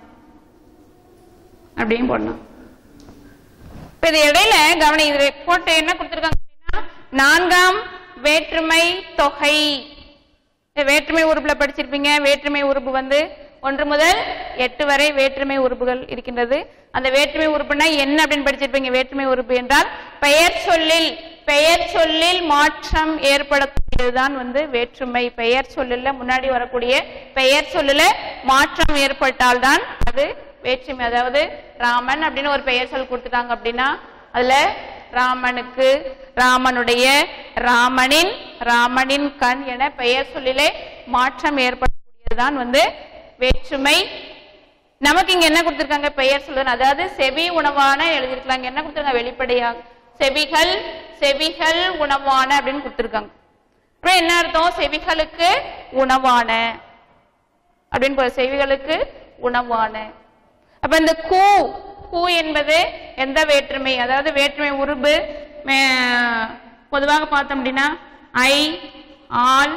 அப்படின்னு போடணும் இப்ப இது இடையில கவனி இது போட்டு என்ன கொடுத்திருக்காங்க அப்படின்னா நான்காம் வேற்றுமை தொகை இந்த வேற்றுமை உறுப்புல படிச்சிருப்பீங்க வேற்றுமை உறுப்பு வந்து ஒன்று முதல் எட்டு வரை வேற்றுமை உறுப்புகள் இருக்கின்றது அந்த வேற்றுமை உறுப்புனா என்ன அப்படின்னு படிச்சிருப்பீங்க வேற்றுமை உறுப்பு என்றால் பெயர் சொல்லில் பெயர் சொல்லில் மாற்றம் ஏற்படக்கூடியதுதான் வந்து வேற்றுமை பெயர் சொல்லில் முன்னாடி வரக்கூடிய பெயர் சொல்லில் மாற்றம் ஏற்பட்டால்தான் அது வேற்றுமை அதாவது ராமன் அப்படின்னு ஒரு பெயர் சொல் கொடுத்துட்டாங்க அப்படின்னா அதுல ராமனுக்கு ராமனுடைய ராமனின் ராமனின் கண் என பெயர் சொல்லிலே மாற்றம் ஏற்படக்கூடியதுதான் வந்து வேற்றுமை நமக்கு இங்க என்ன கொடுத்திருக்காங்க பெயர் சொல்லுன்னு அதாவது செவி உணவான எழுதியிருக்காங்க என்ன கொடுத்திருக்காங்க வெளிப்படையாக செவிகள் செவிகள் உணவான அப்படின்னு கொடுத்திருக்காங்க அப்புறம் என்ன அர்த்தம் செவிகளுக்கு உணவான அப்படின்னு போல செவிகளுக்கு உணவான அப்ப இந்த கூ கூ என்பது எந்த வேற்றுமை அதாவது வேற்றுமை உருபு மே- பொதுவாக பார்த்தோம் அப்படின்னா ஐ ஆல்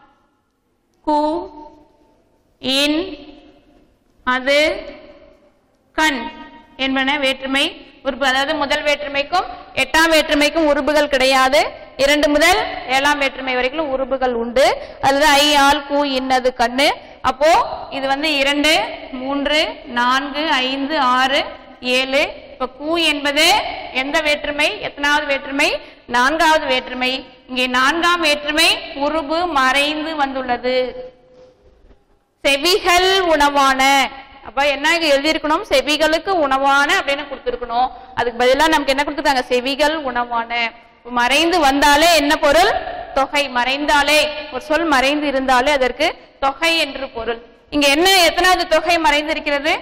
கூ இன் அது கண் என்பன வேற்றுமை உறுப்பு அதாவது முதல் வேற்றுமைக்கும் எட்டாம் வேற்றுமைக்கும் உறுப்புகள் கிடையாது இரண்டு முதல் ஏழாம் வேற்றுமை வரைக்கும் உறுப்புகள் உண்டு அதுல ஐ ஆல் கூ இன்னது கண்ணு அப்போ இது வந்து இரண்டு மூன்று நான்கு ஐந்து ஆறு ஏழு இப்ப கூ என்பது எந்த வேற்றுமை எத்தனாவது வேற்றுமை நான்காவது வேற்றுமை இங்கே நான்காம் வேற்றுமை உருபு மறைந்து வந்துள்ளது செவிகள் உணவான அப்ப என்ன இங்க எழுதியிருக்கணும் செவிகளுக்கு உணவான அப்படின்னு கொடுத்திருக்கணும் அதுக்கு பதிலா நமக்கு என்ன கொடுத்திருக்காங்க செவிகள் உணவான இப்ப மறைந்து வந்தாலே என்ன பொருள் தொகை மறைந்தாலே ஒரு சொல் மறைந்து இருந்தாலே அதற்கு தொகை என்று பொருள் இங்க என்ன எத்தனாவது தொகை மறைந்து இருக்கிறது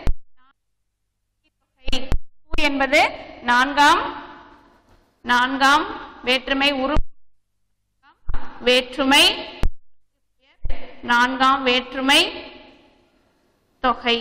தொகை. கூ என்பது நான்காம் நான்காம் வேற்றுமை உரு வேற்றுமை நான்காம் வேற்றுமை தொகை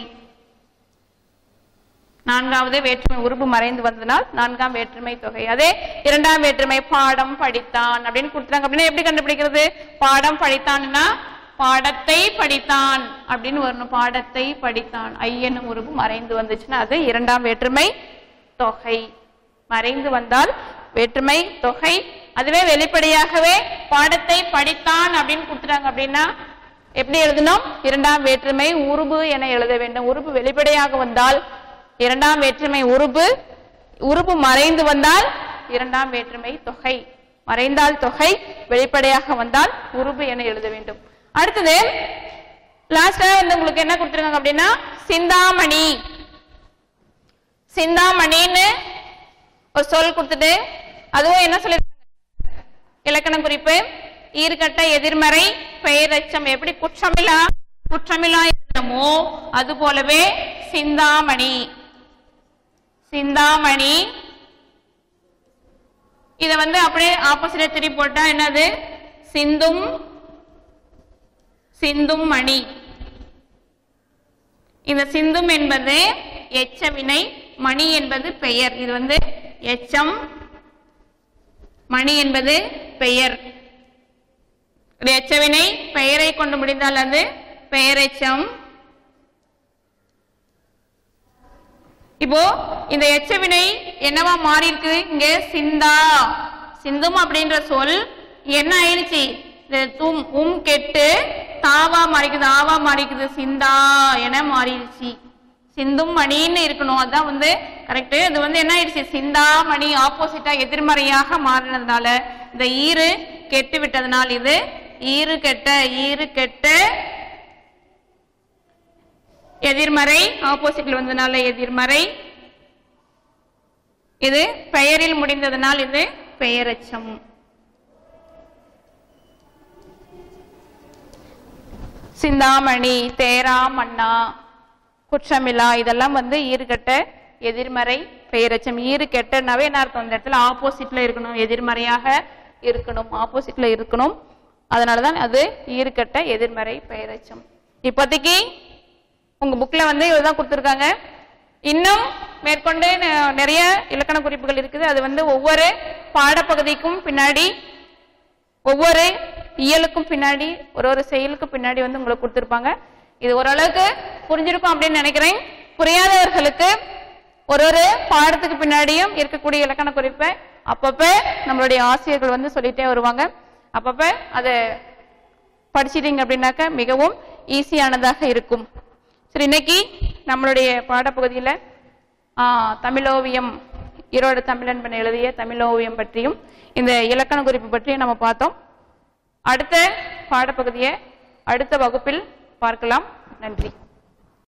நான்காவது வேற்றுமை உருபு மறைந்து வந்ததனால் நான்காம் வேற்றுமை தொகை அதே இரண்டாம் வேற்றுமை பாடம் படித்தான் அப்படின்னு கொடுத்தாங்க அப்படின்னா எப்படி கண்டுபிடிக்கிறது பாடம் படித்தான்னா பாடத்தை படித்தான் அப்படின்னு வரணும் பாடத்தை படித்தான் ஐ என்னும் உருவு மறைந்து வந்துச்சுன்னா அது இரண்டாம் வேற்றுமை தொகை மறைந்து வந்தால் வேற்றுமை தொகை அதுவே வெளிப்படையாகவே பாடத்தை படித்தான் அப்படின்னு கொடுத்துட்டாங்க அப்படின்னா எப்படி எழுதணும் இரண்டாம் வேற்றுமை உருபு என எழுத வேண்டும் உருபு வெளிப்படையாக வந்தால் இரண்டாம் வேற்றுமை உருபு உருபு மறைந்து வந்தால் இரண்டாம் வேற்றுமை தொகை மறைந்தால் தொகை வெளிப்படையாக வந்தால் உருபு என எழுத வேண்டும் அடுத்தது லாஸ்டா வந்து உங்களுக்கு என்ன கொடுத்துருக்காங்க அப்படின்னா சிந்தாமணி சிந்தாமணின்னு ஒரு சொல் கொடுத்துட்டு அதுவும் என்ன சொல்லி இலக்கண குறிப்பு ஈர்கட்ட எதிர்மறை பெயரச்சம் எப்படி குற்றமில்லா குற்றமில்லா என்னமோ அது போலவே சிந்தாமணி சிந்தாமணி இத வந்து அப்படியே ஆப்போசிட் திருப்பி போட்டா என்னது சிந்தும் சிந்தும் மணி இந்த சிந்தும் என்பது எச்சவினை மணி என்பது பெயர் இது வந்து எச்சம் மணி என்பது பெயர் இது எச்சவினை பெயரை கொண்டு முடிந்தால் அது பெயரெச்சம் இப்போ இந்த எச்சவினை என்னவா மாறி இருக்கு இங்க சிந்தா சிந்தும் அப்படின்ற சொல் என்ன ஆயிடுச்சு இந்த தும் உம் கெட்டு தாவா மாறிக்குது ஆவா மாறிக்குது சிந்தா என மாறிடுச்சு சிந்தும் மணின்னு இருக்கணும் அதான் வந்து கரெக்ட் இது வந்து என்ன ஆயிடுச்சு சிந்தா மணி ஆப்போசிட்டா எதிர்மறையாக மாறினதுனால இந்த ஈறு கெட்டு விட்டதனால் இது ஈறு கெட்ட ஈறு கெட்ட எதிர்மறை ஆப்போசிட்ல வந்ததுனால எதிர்மறை இது பெயரில் முடிந்ததனால் இது பெயரச்சம் சிந்தாமணி தேரா மன்னா குற்றமில்லா இதெல்லாம் வந்து ஈறுகட்ட எதிர்மறை பெயரச்சம் ஈறு கெட்டனாவே என்ன அர்த்தம் இந்த இடத்துல ஆப்போசிட்ல இருக்கணும் எதிர்மறையாக இருக்கணும் ஆப்போசிட்ல இருக்கணும் அதனாலதான் அது ஈறுகட்ட எதிர்மறை பெயரச்சம் இப்போதைக்கு உங்க புக்ல வந்து இதுதான் கொடுத்துருக்காங்க இன்னும் மேற்கொண்டு ந- நிறைய இலக்கண குறிப்புகள் இருக்குது அது வந்து ஒவ்வொரு பாடப்பகுதிக்கும் பின்னாடி ஒவ்வொரு இயலுக்கும் பின்னாடி ஒரு ஒரு செயலுக்கும் பின்னாடி வந்து உங்களுக்கு கொடுத்துருப்பாங்க இது ஓரளவுக்கு புரிஞ்சிருக்கும் அப்படின்னு நினைக்கிறேன் புரியாதவர்களுக்கு ஒரு ஒரு பாடத்துக்கு பின்னாடியும் இருக்கக்கூடிய இலக்கண குறிப்பை அப்பப்ப நம்மளுடைய ஆசிரியர்கள் வந்து சொல்லிட்டே வருவாங்க அப்பப்ப அதை படிச்சிட்டீங்க அப்படின்னாக்க மிகவும் ஈஸியானதாக இருக்கும் சரி இன்னைக்கு நம்மளுடைய பாடப்பகுதியில் தமிழோவியம் ஈரோடு தமிழன்பன் எழுதிய தமிழோவியம் பற்றியும் இந்த இலக்கண குறிப்பு பற்றியும் நம்ம பார்த்தோம் அடுத்த பாடப்பகுதியை அடுத்த வகுப்பில் பார்க்கலாம் நன்றி